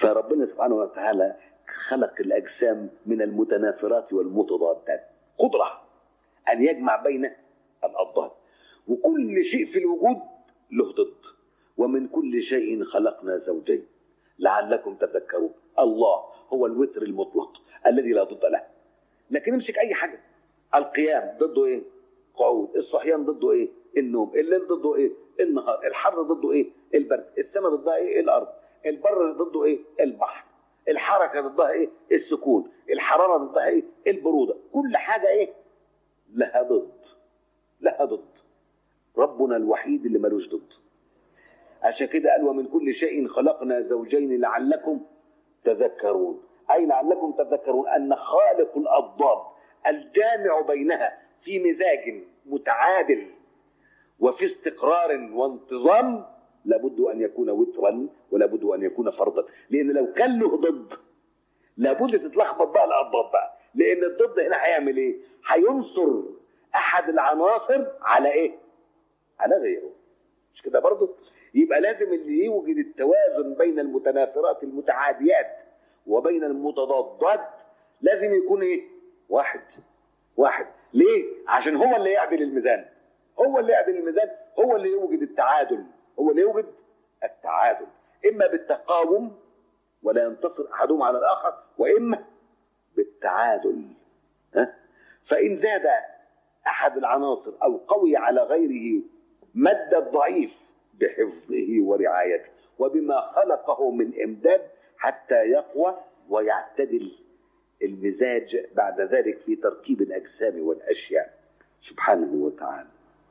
فربنا سبحانه وتعالى خلق الأجسام من المتنافرات والمتضادات قدرة أن يجمع بين الأضداد وكل شيء في الوجود له ضد ومن كل شيء خلقنا زوجين لعلكم تذكرون الله هو الوتر المطلق الذي لا ضد له لكن امسك اي حاجه القيام ضده ايه قعود الصحيان ضده ايه النوم الليل ضده ايه النهار الحر ضده ايه البرد السماء ضدها ايه الارض البر ضده ايه البحر الحركه ضدها ايه السكون الحراره ضدها ايه البروده كل حاجه ايه لها ضد لها ضد ربنا الوحيد اللي ملوش ضد عشان كده قال ومن كل شيء خلقنا زوجين لعلكم تذكرون أي لعلكم تذكرون أن خالق الأضداد الجامع بينها في مزاج متعادل وفي استقرار وانتظام لابد أن يكون وترا ولابد أن يكون فرضا لأن لو كان له ضد لابد تتلخبط بقى الأضداد بقى لأن الضد هنا هيعمل إيه؟ هينصر أحد العناصر على إيه؟ على غيره مش كده برضه؟ يبقى لازم اللي يوجد التوازن بين المتنافرات المتعاديات وبين المتضادات لازم يكون ايه واحد واحد ليه عشان هو اللي يعدل الميزان هو اللي يعدل الميزان هو اللي يوجد التعادل هو اللي يوجد التعادل اما بالتقاوم ولا ينتصر احدهم على الاخر واما بالتعادل ها فان زاد احد العناصر او قوي على غيره مد الضعيف بحفظه ورعايته وبما خلقه من امداد حتى يقوى ويعتدل المزاج بعد ذلك في تركيب الاجسام والاشياء سبحانه وتعالى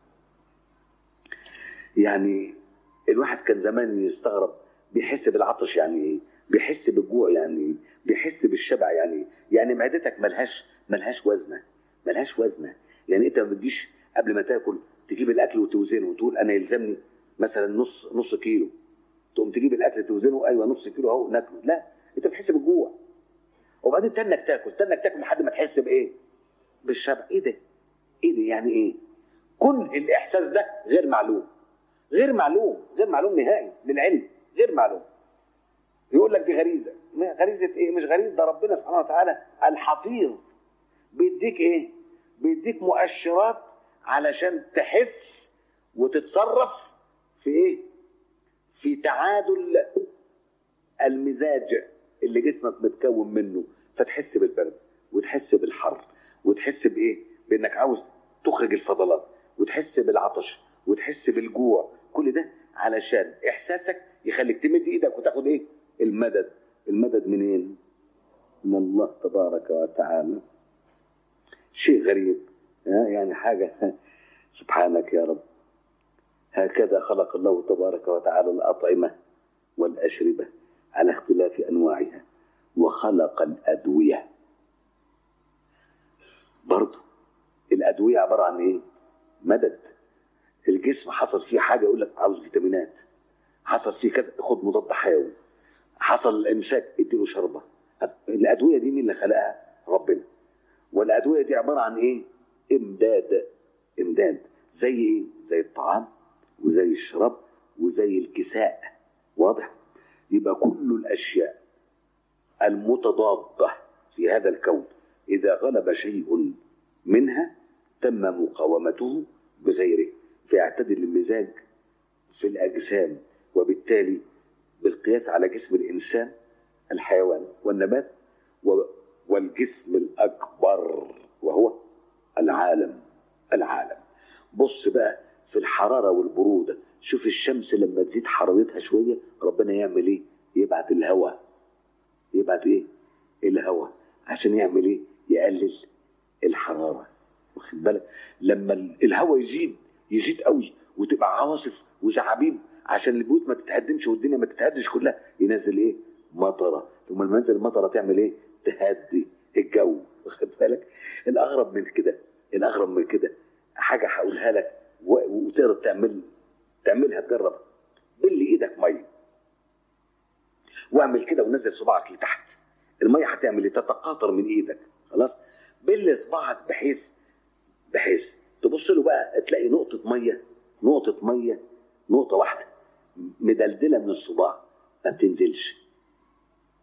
يعني الواحد كان زمان يستغرب بيحس بالعطش يعني ايه بيحس بالجوع يعني ايه بيحس بالشبع يعني ايه يعني معدتك ملهاش ملهاش وزنه ملهاش وزنه يعني انت ما بتجيش قبل ما تاكل تجيب الاكل وتوزنه وتقول انا يلزمني مثلا نص نص كيلو تقوم تجيب الاكل توزنه ايوه نص كيلو اهو ناكله لا انت بتحس بالجوع وبعدين تنك تاكل تنك تاكل لحد ما تحس بايه بالشبع ايه ده ايه ده يعني ايه كن الاحساس ده غير معلوم غير معلوم غير معلوم نهائي للعلم غير معلوم يقول لك دي غريزه غريزه ايه مش غريزه ده ربنا سبحانه وتعالى الحفيظ بيديك ايه بيديك مؤشرات علشان تحس وتتصرف في ايه في تعادل المزاج اللي جسمك متكون منه فتحس بالبرد وتحس بالحر وتحس بايه بانك عاوز تخرج الفضلات وتحس بالعطش وتحس بالجوع كل ده علشان احساسك يخليك تمد ايدك وتاخد ايه المدد المدد منين من الله تبارك وتعالى شيء غريب يعني حاجة سبحانك يا رب هكذا خلق الله تبارك وتعالى الأطعمة والأشربة على اختلاف أنواعها وخلق الأدوية برضه الأدوية عبارة عن إيه؟ مدد الجسم حصل فيه حاجة يقول لك عاوز فيتامينات حصل فيه كذا خد مضاد حيوي حصل امساك اديله شربة الأدوية دي مين اللي خلقها؟ ربنا والأدوية دي عبارة عن إيه؟ إمداد إمداد زي إيه؟ زي الطعام وزي الشراب وزي الكساء واضح؟ يبقى كل الأشياء المتضادة في هذا الكون إذا غلب شيء منها تم مقاومته بغيره فيعتدل المزاج في الأجسام وبالتالي بالقياس على جسم الإنسان الحيوان والنبات والجسم الأكبر وهو العالم العالم بص بقى في الحرارة والبرودة شوف الشمس لما تزيد حرارتها شوية ربنا يعمل ايه يبعت الهواء يبعت ايه الهواء عشان يعمل ايه يقلل الحرارة واخد بالك لما الهواء يزيد يزيد قوي وتبقى عواصف وزعابيب عشان البيوت ما تتهدمش والدنيا ما تتهدش كلها ينزل ايه مطره ثم لما ينزل المطره تعمل ايه تهدي الجو واخد بالك الاغرب من كده الاغرب من كده حاجه هقولها لك وتقدر تعمل تعملها تجرب بلي ايدك ميه واعمل كده ونزل صباعك لتحت الميه هتعمل ايه تتقاطر من ايدك خلاص بلي صباعك بحيث بحيث تبص له بقى تلاقي نقطه ميه نقطه ميه نقطه واحده مدلدله من الصباع ما بتنزلش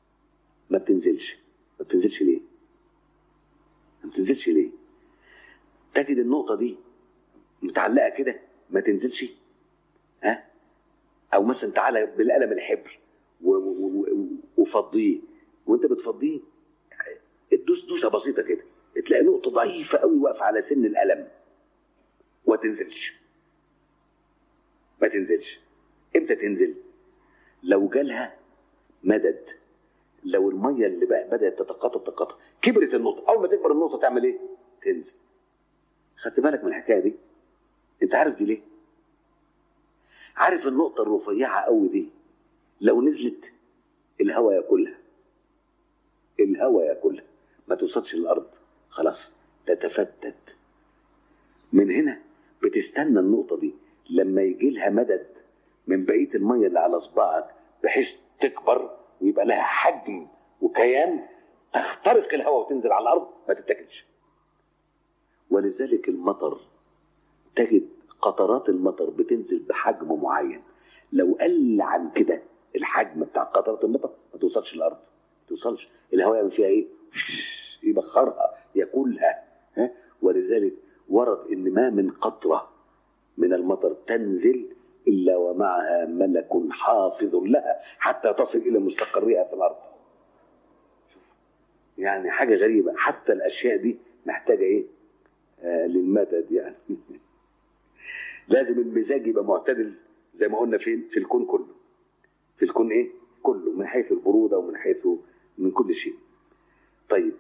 ما بتنزلش ما بتنزلش ليه ما بتنزلش ليه تجد النقطة دي متعلقة كده ما تنزلش ها او مثلا تعالى بالقلم الحبر و- و- و- وفضيه وانت بتفضيه تدوس دوسه بسيطه كده تلاقي نقطه ضعيفه قوي واقفه على سن القلم وما تنزلش ما تنزلش امتى تنزل لو جالها مدد لو الميه اللي بقى بدات تتقاطع تتقاطع كبرت النقطه اول ما تكبر النقطه تعمل ايه تنزل خدت بالك من الحكايه دي انت عارف دي ليه عارف النقطه الرفيعه قوي دي لو نزلت الهواء ياكلها الهواء ياكلها ما توصلش للارض خلاص تتفتت من هنا بتستنى النقطه دي لما يجي لها مدد من بقيه الميه اللي على صباعك بحيث تكبر ويبقى لها حجم وكيان تخترق الهواء وتنزل على الارض ما تتاكلش ولذلك المطر تجد قطرات المطر بتنزل بحجم معين لو قل عن كده الحجم بتاع قطرات المطر ما توصلش الارض ما توصلش الهواء يعمل فيها ايه يبخرها ياكلها ها ولذلك ورد ان ما من قطره من المطر تنزل الا ومعها ملك حافظ لها حتى تصل الى مستقرها في الارض يعني حاجه غريبه حتى الاشياء دي محتاجه ايه آه للمدد يعني لازم المزاج يبقى معتدل زي ما قلنا فين في الكون كله في الكون ايه كله من حيث البروده ومن حيث من كل شيء طيب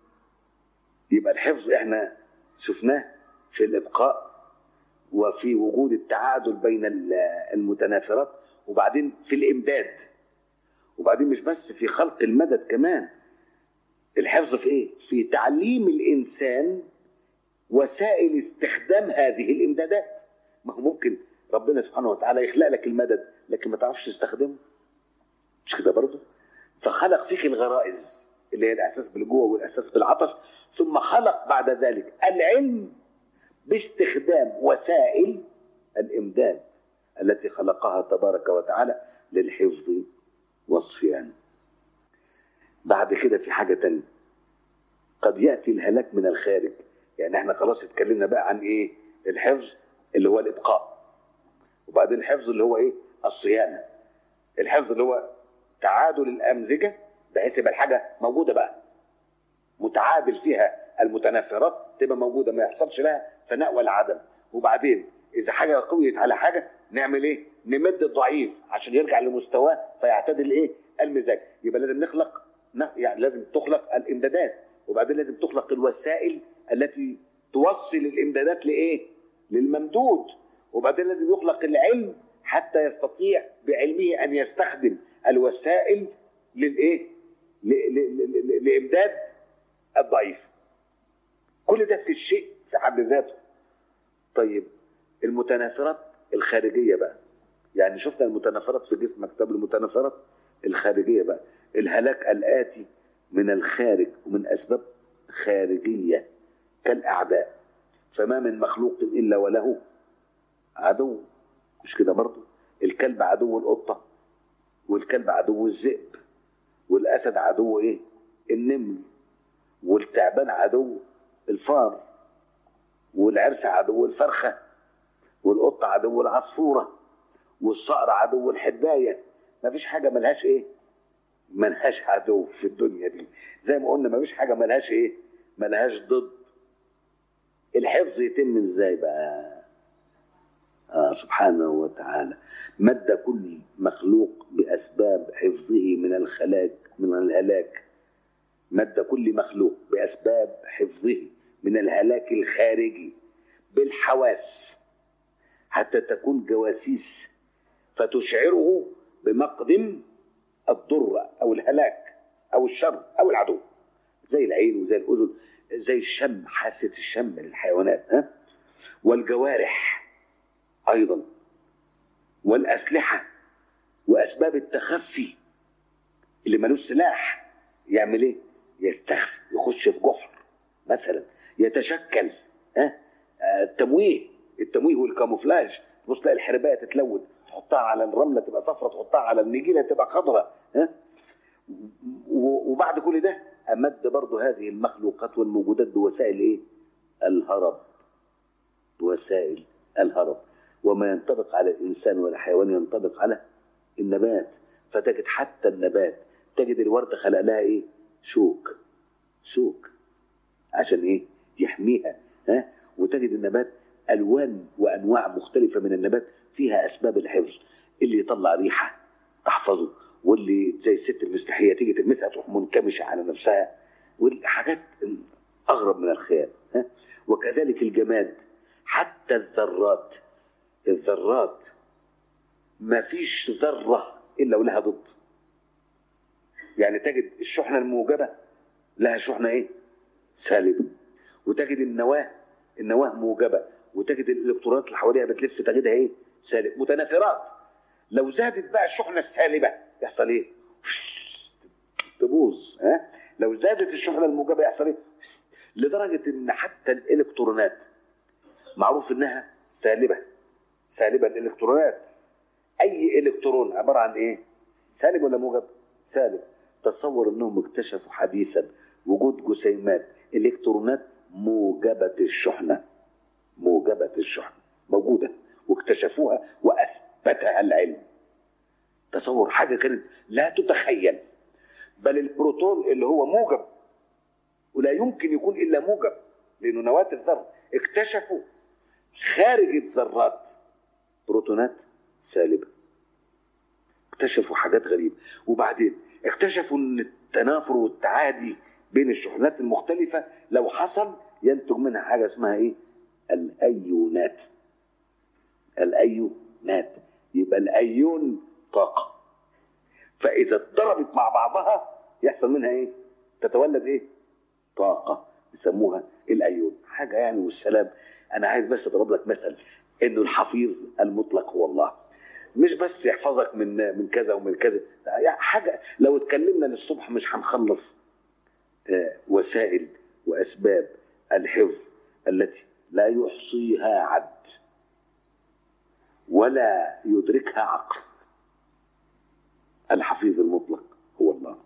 يبقى الحفظ احنا شفناه في الابقاء وفي وجود التعادل بين المتنافرات وبعدين في الامداد وبعدين مش بس في خلق المدد كمان الحفظ في ايه في تعليم الانسان وسائل استخدام هذه الامدادات ما هو ممكن ربنا سبحانه وتعالى يخلق لك المدد لكن ما تعرفش تستخدمه مش كده برضه فخلق فيك الغرائز اللي هي الاحساس بالجوع والاحساس بالعطش ثم خلق بعد ذلك العلم باستخدام وسائل الامداد التي خلقها تبارك وتعالى للحفظ والصيانه بعد كده في حاجه تانية قد ياتي الهلاك من الخارج يعني احنا خلاص اتكلمنا بقى عن ايه الحفظ اللي هو الابقاء وبعدين الحفظ اللي هو ايه الصيانه الحفظ اللي هو تعادل الامزجه بحيث يبقى الحاجه موجوده بقى متعادل فيها المتنافرات تبقى موجوده ما يحصلش لها فناء ولا عدم وبعدين اذا حاجه قويت على حاجه نعمل ايه نمد الضعيف عشان يرجع لمستواه فيعتدل ايه المزاج يبقى لازم نخلق يعني لازم تخلق الامدادات وبعدين لازم تخلق الوسائل التي توصل الامدادات لايه للممدود وبعدين لازم يخلق العلم حتى يستطيع بعلمه ان يستخدم الوسائل للايه لامداد الضعيف كل ده في الشيء في حد ذاته طيب المتنافرات الخارجيه بقى يعني شفنا المتنافرات في جسمك طب المتنافرات الخارجيه بقى الهلاك الاتي من الخارج ومن اسباب خارجيه كالاعداء فما من مخلوق الا وله عدو مش كده برضه الكلب عدو القطه والكلب عدو الذئب والاسد عدو ايه النمل والتعبان عدو الفار والعرس عدو الفرخه والقطه عدو العصفوره والصقر عدو الحدايه مفيش حاجه ملهاش ايه ملهاش عدو في الدنيا دي زي ما قلنا مفيش حاجه ملهاش ايه ملهاش ضد الحفظ يتم ازاي بقى آه سبحانه وتعالى مد كل مخلوق بأسباب حفظه من الخلاك من الهلاك مد كل مخلوق بأسباب حفظه من الهلاك الخارجي بالحواس حتى تكون جواسيس فتشعره بمقدم الضر أو الهلاك أو الشر أو العدو زي العين وزي الأذن زي الشم حاسة الشم للحيوانات ها والجوارح أيضا والأسلحة وأسباب التخفي اللي ملوش سلاح يعمل إيه؟ يستخفي يخش في جحر مثلا يتشكل ها التمويه التمويه والكاموفلاج تبص تلاقي الحربايه تتلون تحطها على الرمله تبقى صفرة تحطها على النجيله تبقى خضراء ها و- وبعد كل ده امد برضه هذه المخلوقات والموجودات بوسائل ايه الهرب بوسائل الهرب وما ينطبق على الانسان والحيوان ينطبق على النبات فتجد حتى النبات تجد الورده خلق لها ايه شوك شوك عشان ايه يحميها ها وتجد النبات الوان وانواع مختلفه من النبات فيها اسباب الحفظ اللي يطلع ريحه تحفظه واللي زي الست المستحيه تيجي تلمسها تروح منكمشه على نفسها والحاجات اغرب من الخيال ها وكذلك الجماد حتى الذرات الذرات ما فيش ذره الا ولها ضد يعني تجد الشحنه الموجبه لها شحنه ايه سالبه وتجد النواه النواه موجبه وتجد الالكترونات اللي حواليها بتلف تجدها ايه سالب متنافرات لو زادت بقى الشحنه السالبه يحصل ايه تبوظ ها لو زادت الشحنه الموجبه يحصل ايه لدرجه ان حتى الالكترونات معروف انها سالبه سالبه الالكترونات اي الكترون عباره عن ايه سالب ولا موجب سالب تصور انهم اكتشفوا حديثا وجود جسيمات الكترونات موجبه الشحنه موجبه الشحنه موجوده واكتشفوها واثبتها العلم تصور حاجه كانت لا تتخيل بل البروتون اللي هو موجب ولا يمكن يكون الا موجب لانه نواه الذره اكتشفوا خارج الذرات بروتونات سالبه اكتشفوا حاجات غريبه وبعدين اكتشفوا ان التنافر والتعادي بين الشحنات المختلفه لو حصل ينتج منها حاجه اسمها ايه الايونات الايونات يبقى الايون طاقه فاذا اتضربت مع بعضها يحصل منها ايه تتولد ايه طاقه يسموها الايون حاجه يعني والسلام انا عايز بس اضرب لك مثل انه الحفيظ المطلق هو الله مش بس يحفظك من من كذا ومن كذا يعني حاجه لو اتكلمنا للصبح مش هنخلص آه، وسائل واسباب الحفظ التي لا يحصيها عد ولا يدركها عقل الحفيظ المطلق هو الله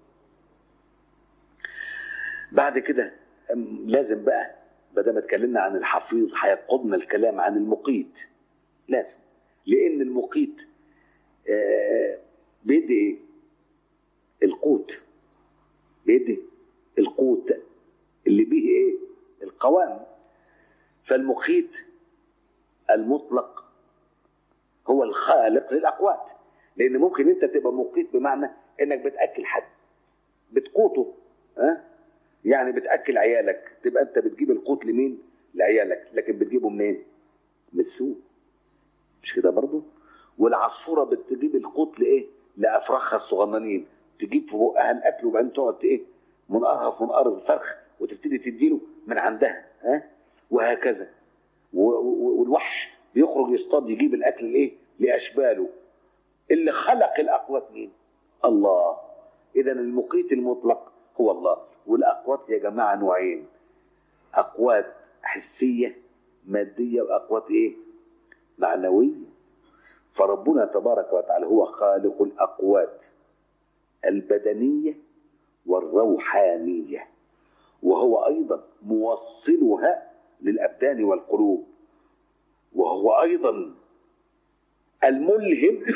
بعد كده أم، لازم بقى بدل ما اتكلمنا عن الحفيظ هيقودنا الكلام عن المقيت لازم لان المقيت آه، بيدي ايه القوت بيدي القوت اللي به ايه القوام فالمقيت المطلق هو الخالق للاقوات لان ممكن انت تبقى مقيت بمعنى انك بتاكل حد بتقوته ها يعني بتاكل عيالك تبقى انت بتجيب القوت لمين لعيالك لكن بتجيبه منين من السوق مش كده برضو والعصفوره بتجيب القوت لايه لافراخها الصغننين تجيب في بقها الاكل وبعدين تقعد ايه منقرها في منقار الفرخ وتبتدي تديله من عندها ها وهكذا و- و- والوحش بيخرج يصطاد يجيب الاكل لايه لاشباله اللي خلق الاقوات مين الله اذا المقيت المطلق هو الله والاقوات يا جماعه نوعين اقوات حسيه ماديه واقوات ايه معنويه فربنا تبارك وتعالى هو خالق الاقوات البدنيه والروحانيه وهو ايضا موصلها للابدان والقلوب وهو ايضا الملهم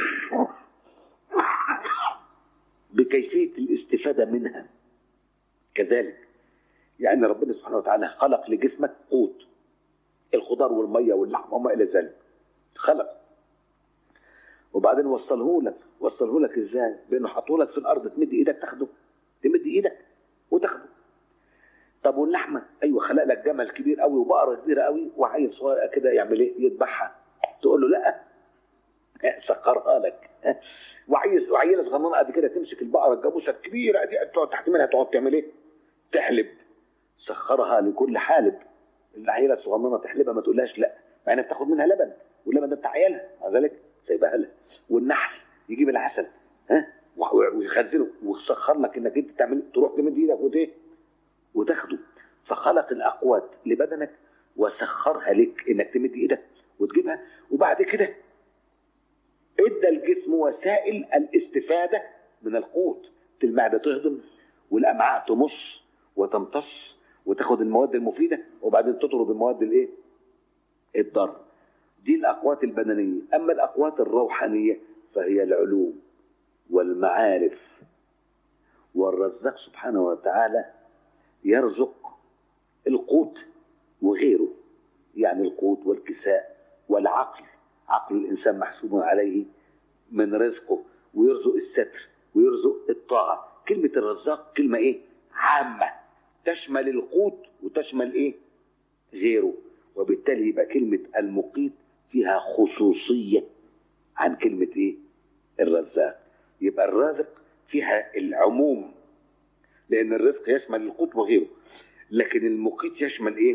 بكيفيه الاستفاده منها كذلك يعني ربنا سبحانه وتعالى خلق لجسمك قوت الخضار والميه واللحم وما الى ذلك خلق وبعدين وصله لك وصله لك ازاي بانه حطه لك في الارض تمد ايدك تاخده تمد ايدك وتاخده طب واللحمه ايوه خلق لك جمل كبير قوي وبقره كبيره قوي وعيل صغير كده يعمل ايه يذبحها تقول له لا سخرها لك وعيل وعيله صغننه قد كده تمسك البقره الجاموسه الكبيره دي تقعد تحت منها تقعد تعمل ايه تحلب سخرها لكل حالب العيله الصغننه تحلبها ما تقولهاش لا مع انها بتاخد منها لبن واللبن ده بتاع عيالها مع ذلك سايبها لها والنحل يجيب العسل ها ويخزنه ويسخر لك انك انت تعمل تروح تمد ايدك وت وتاخده فخلق الاقوات لبدنك وسخرها لك انك تمد ايدك وتجيبها وبعد كده ادى الجسم وسائل الاستفاده من القوت المعده تهضم والامعاء تمص وتمتص وتاخد المواد المفيده وبعدين تطرد المواد الايه الضار دي الاقوات البدنيه اما الاقوات الروحانيه فهي العلوم والمعارف والرزاق سبحانه وتعالى يرزق القوت وغيره يعني القوت والكساء والعقل عقل الانسان محسوب عليه من رزقه ويرزق الستر ويرزق الطاعه كلمه الرزاق كلمه ايه عامه تشمل القوت وتشمل ايه غيره وبالتالي يبقى كلمه المقيت فيها خصوصيه عن كلمه ايه الرزاق يبقى الرازق فيها العموم لان الرزق يشمل القوت وغيره لكن المقيت يشمل ايه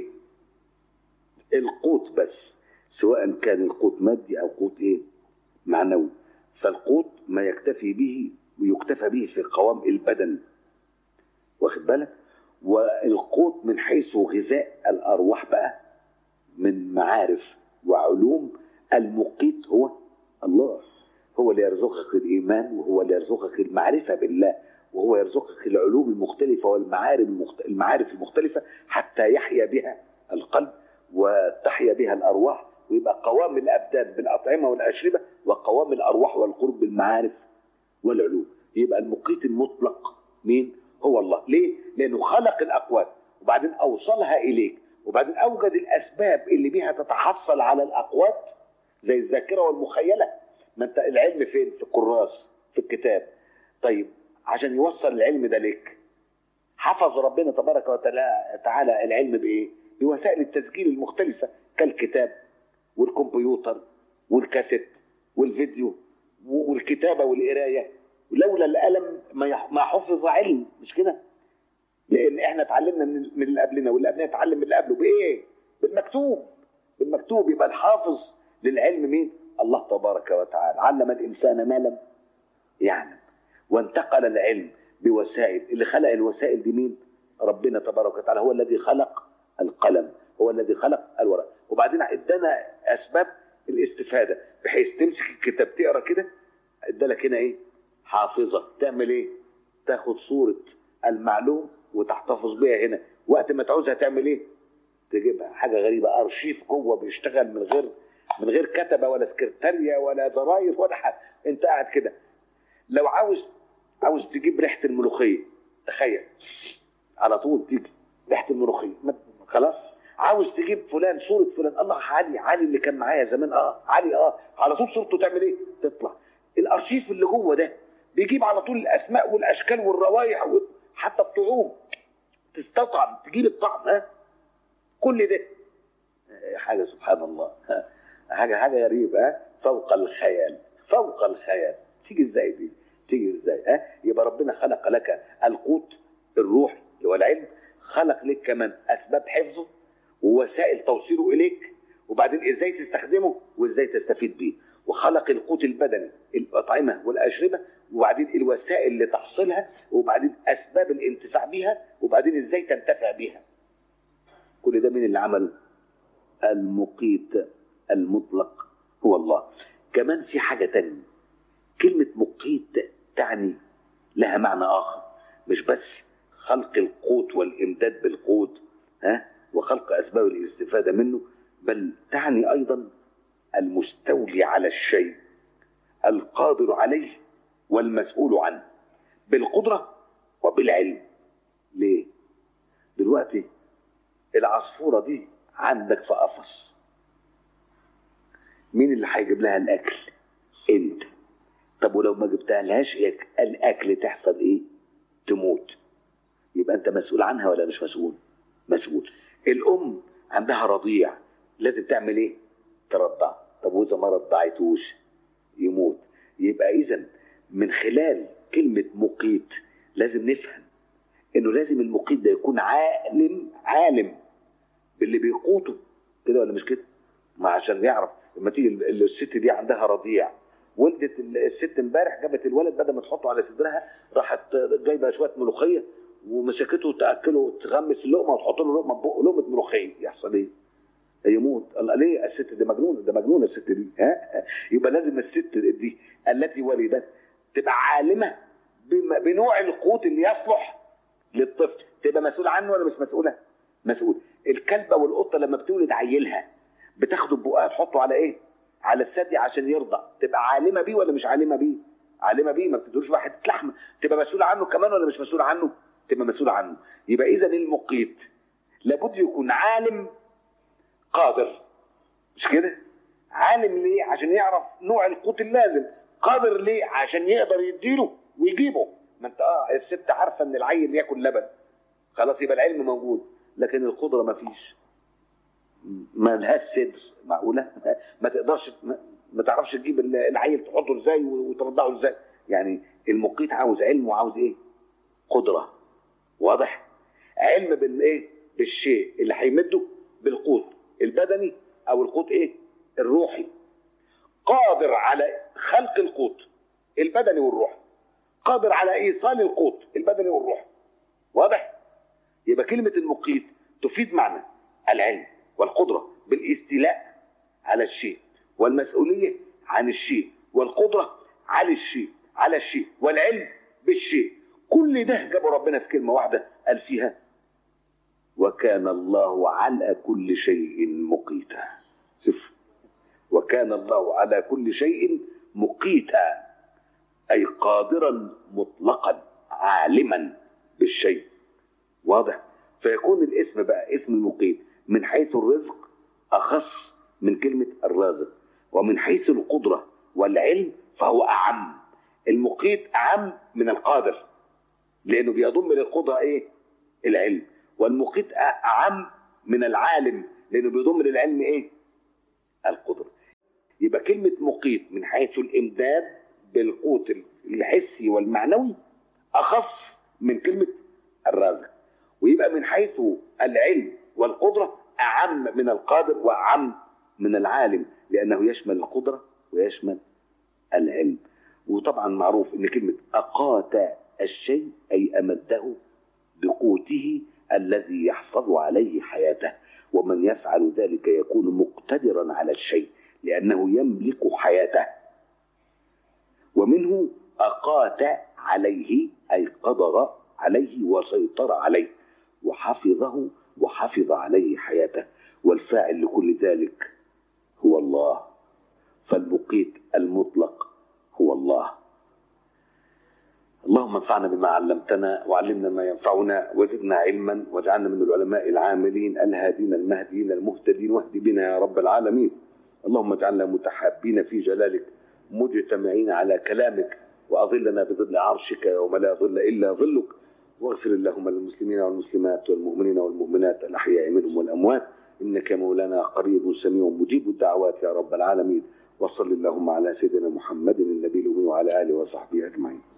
القوت بس سواء كان القوت مادي او قوت ايه معنوي فالقوت ما يكتفي به ويكتفى به في قوام البدن واخد بالك والقوت من حيث غذاء الارواح بقى من معارف وعلوم المقيت هو الله هو اللي يرزقك الايمان وهو اللي يرزقك المعرفه بالله وهو يرزقك العلوم المختلفه والمعارف المعارف المختلفه حتى يحيا بها القلب وتحيا بها الارواح ويبقى قوام الابدان بالاطعمه والاشربه وقوام الارواح والقلوب بالمعارف والعلوم يبقى المقيت المطلق مين هو الله ليه لانه خلق الاقوات وبعدين اوصلها اليك وبعدين اوجد الاسباب اللي بيها تتحصل على الاقوات زي الذاكره والمخيله ما انت العلم فين في الكراس في الكتاب طيب عشان يوصل العلم ده لك حفظ ربنا تبارك وتعالى العلم بايه بوسائل التسجيل المختلفه كالكتاب والكمبيوتر والكاسيت والفيديو والكتابه والقرايه لولا القلم ما حفظ علم مش كده لان احنا اتعلمنا من من اللي قبلنا واللي قبلنا اتعلم من اللي قبله بايه بالمكتوب بالمكتوب يبقى الحافظ للعلم مين الله تبارك وتعالى علم الانسان ما لم يعلم وانتقل العلم بوسائل اللي خلق الوسائل دي مين ربنا تبارك وتعالى هو الذي خلق القلم هو الذي خلق الورق وبعدين ادانا اسباب الاستفاده بحيث تمسك الكتاب تقرا كده ادالك هنا ايه حافظه تعمل ايه تاخد صوره المعلوم وتحتفظ بيها هنا وقت ما تعوزها تعمل ايه تجيبها حاجه غريبه ارشيف جوه بيشتغل من غير من غير كتبه ولا سكرتاريه ولا زراير ولا حاجه انت قاعد كده لو عاوز عاوز تجيب ريحه الملوخيه تخيل على طول تيجي ريحه الملوخيه خلاص عاوز تجيب فلان صوره فلان الله علي علي اللي كان معايا زمان اه علي اه على طول صورته تعمل ايه تطلع الارشيف اللي جوه ده بيجيب على طول الاسماء والاشكال والروائح حتى الطعوم تستطعم تجيب الطعم ها كل ده حاجه سبحان الله حاجه حاجه غريبه ها فوق الخيال فوق الخيال تيجي ازاي دي تيجي ازاي ها يبقى ربنا خلق لك القوت الروح اللي هو العلم خلق لك كمان اسباب حفظه ووسائل توصيله اليك وبعدين ازاي تستخدمه وازاي تستفيد بيه وخلق القوت البدني الاطعمه والاشربه وبعدين الوسائل لتحصيلها وبعدين اسباب الانتفاع بها وبعدين ازاي تنتفع بها كل ده مين اللي عمله المقيت المطلق هو الله كمان في حاجه تانية كلمه مقيت تعني لها معنى اخر مش بس خلق القوت والامداد بالقوت ها وخلق اسباب الاستفاده منه بل تعني ايضا المستولي على الشيء القادر عليه والمسؤول عنه بالقدره وبالعلم ليه دلوقتي العصفوره دي عندك في قفص مين اللي هيجيب لها الاكل انت طب ولو ما جبتها لهاش الاكل تحصل ايه تموت يبقى انت مسؤول عنها ولا مش مسؤول مسؤول الام عندها رضيع لازم تعمل ايه ترضع طب واذا ما رضعتوش يموت يبقى اذا من خلال كلمه مقيت لازم نفهم انه لازم المقيت ده يكون عالم عالم باللي بيقوته كده ولا مش كده ما عشان يعرف لما تيجي الست دي عندها رضيع ولدت الست امبارح جابت الولد بدل ما تحطه على صدرها راحت جايبه شويه ملوخيه ومسكته تاكله تغمس اللقمه وتحط له لقمه بقه لقمه ملوخيه يحصل ايه؟ يموت قال ليه الست دي مجنونه ده مجنونه الست دي ها يبقى لازم الست دي التي ولدت تبقى عالمه بم- بنوع القوت اللي يصلح للطفل تبقى مسؤول عنه ولا مش مسؤوله مسؤول الكلبه والقطه لما بتولد عيلها بتاخده ببقها تحطه على ايه على الثدي عشان يرضع تبقى عالمه بيه ولا مش عالمه بيه عالمه بيه ما بتدوش واحد لحمه تبقى مسؤوله عنه كمان ولا مش مسؤوله عنه تبقى مسؤوله عنه يبقى اذا المقيت لابد يكون عالم قادر مش كده عالم ليه عشان يعرف نوع القوت اللازم قادر ليه عشان يقدر يديله ويجيبه ما انت اه الست عارفه ان العيل ياكل لبن خلاص يبقى العلم موجود لكن القدره ما فيش ما لهاش صدر معقوله ما تقدرش ما, ما تعرفش تجيب ال- العيل تحطه ازاي وترضعه ازاي يعني المقيت عاوز علم وعاوز ايه قدره واضح علم بالايه بالشيء اللي هيمده بالقوت البدني او القوت ايه الروحي قادر على خلق القوت البدني والروحي قادر على ايصال القوت البدني والروحي واضح يبقى كلمه المقيت تفيد معنى العلم والقدره بالاستيلاء على الشيء والمسؤوليه عن الشيء والقدره على الشيء على الشيء والعلم بالشيء كل ده جابه ربنا في كلمه واحده قال فيها وكان الله على كل شيء مقيتا صفر وكان الله على كل شيء مقيتا اي قادرا مطلقا عالما بالشيء واضح فيكون الاسم بقى اسم المقيت من حيث الرزق اخص من كلمه الرازق ومن حيث القدره والعلم فهو اعم المقيت اعم من القادر لانه بيضم للقدره ايه العلم والمقيت اعم من العالم لانه بيضم للعلم ايه القدره يبقى كلمه مقيت من حيث الامداد بالقوت الحسي والمعنوي اخص من كلمه الرازق ويبقى من حيث العلم والقدره اعم من القادر واعم من العالم لانه يشمل القدره ويشمل العلم وطبعا معروف ان كلمه اقات الشيء اي امده بقوته الذي يحفظ عليه حياته ومن يفعل ذلك يكون مقتدرا على الشيء لانه يملك حياته ومنه اقات عليه اي قدر عليه وسيطر عليه وحفظه وحفظ عليه حياته والفاعل لكل ذلك هو الله فالمقيت المطلق هو الله اللهم انفعنا بما علمتنا وعلمنا ما ينفعنا وزدنا علما واجعلنا من العلماء العاملين الهادين المهديين المهتدين واهد بنا يا رب العالمين اللهم اجعلنا متحابين في جلالك مجتمعين على كلامك واظلنا بظل عرشك يوم لا ظل الا ظلك واغفر اللهم للمسلمين والمسلمات والمؤمنين والمؤمنات الاحياء منهم والاموات انك مولانا قريب سميع مجيب الدعوات يا رب العالمين وصل اللهم على سيدنا محمد النبي الامي وعلى اله وصحبه اجمعين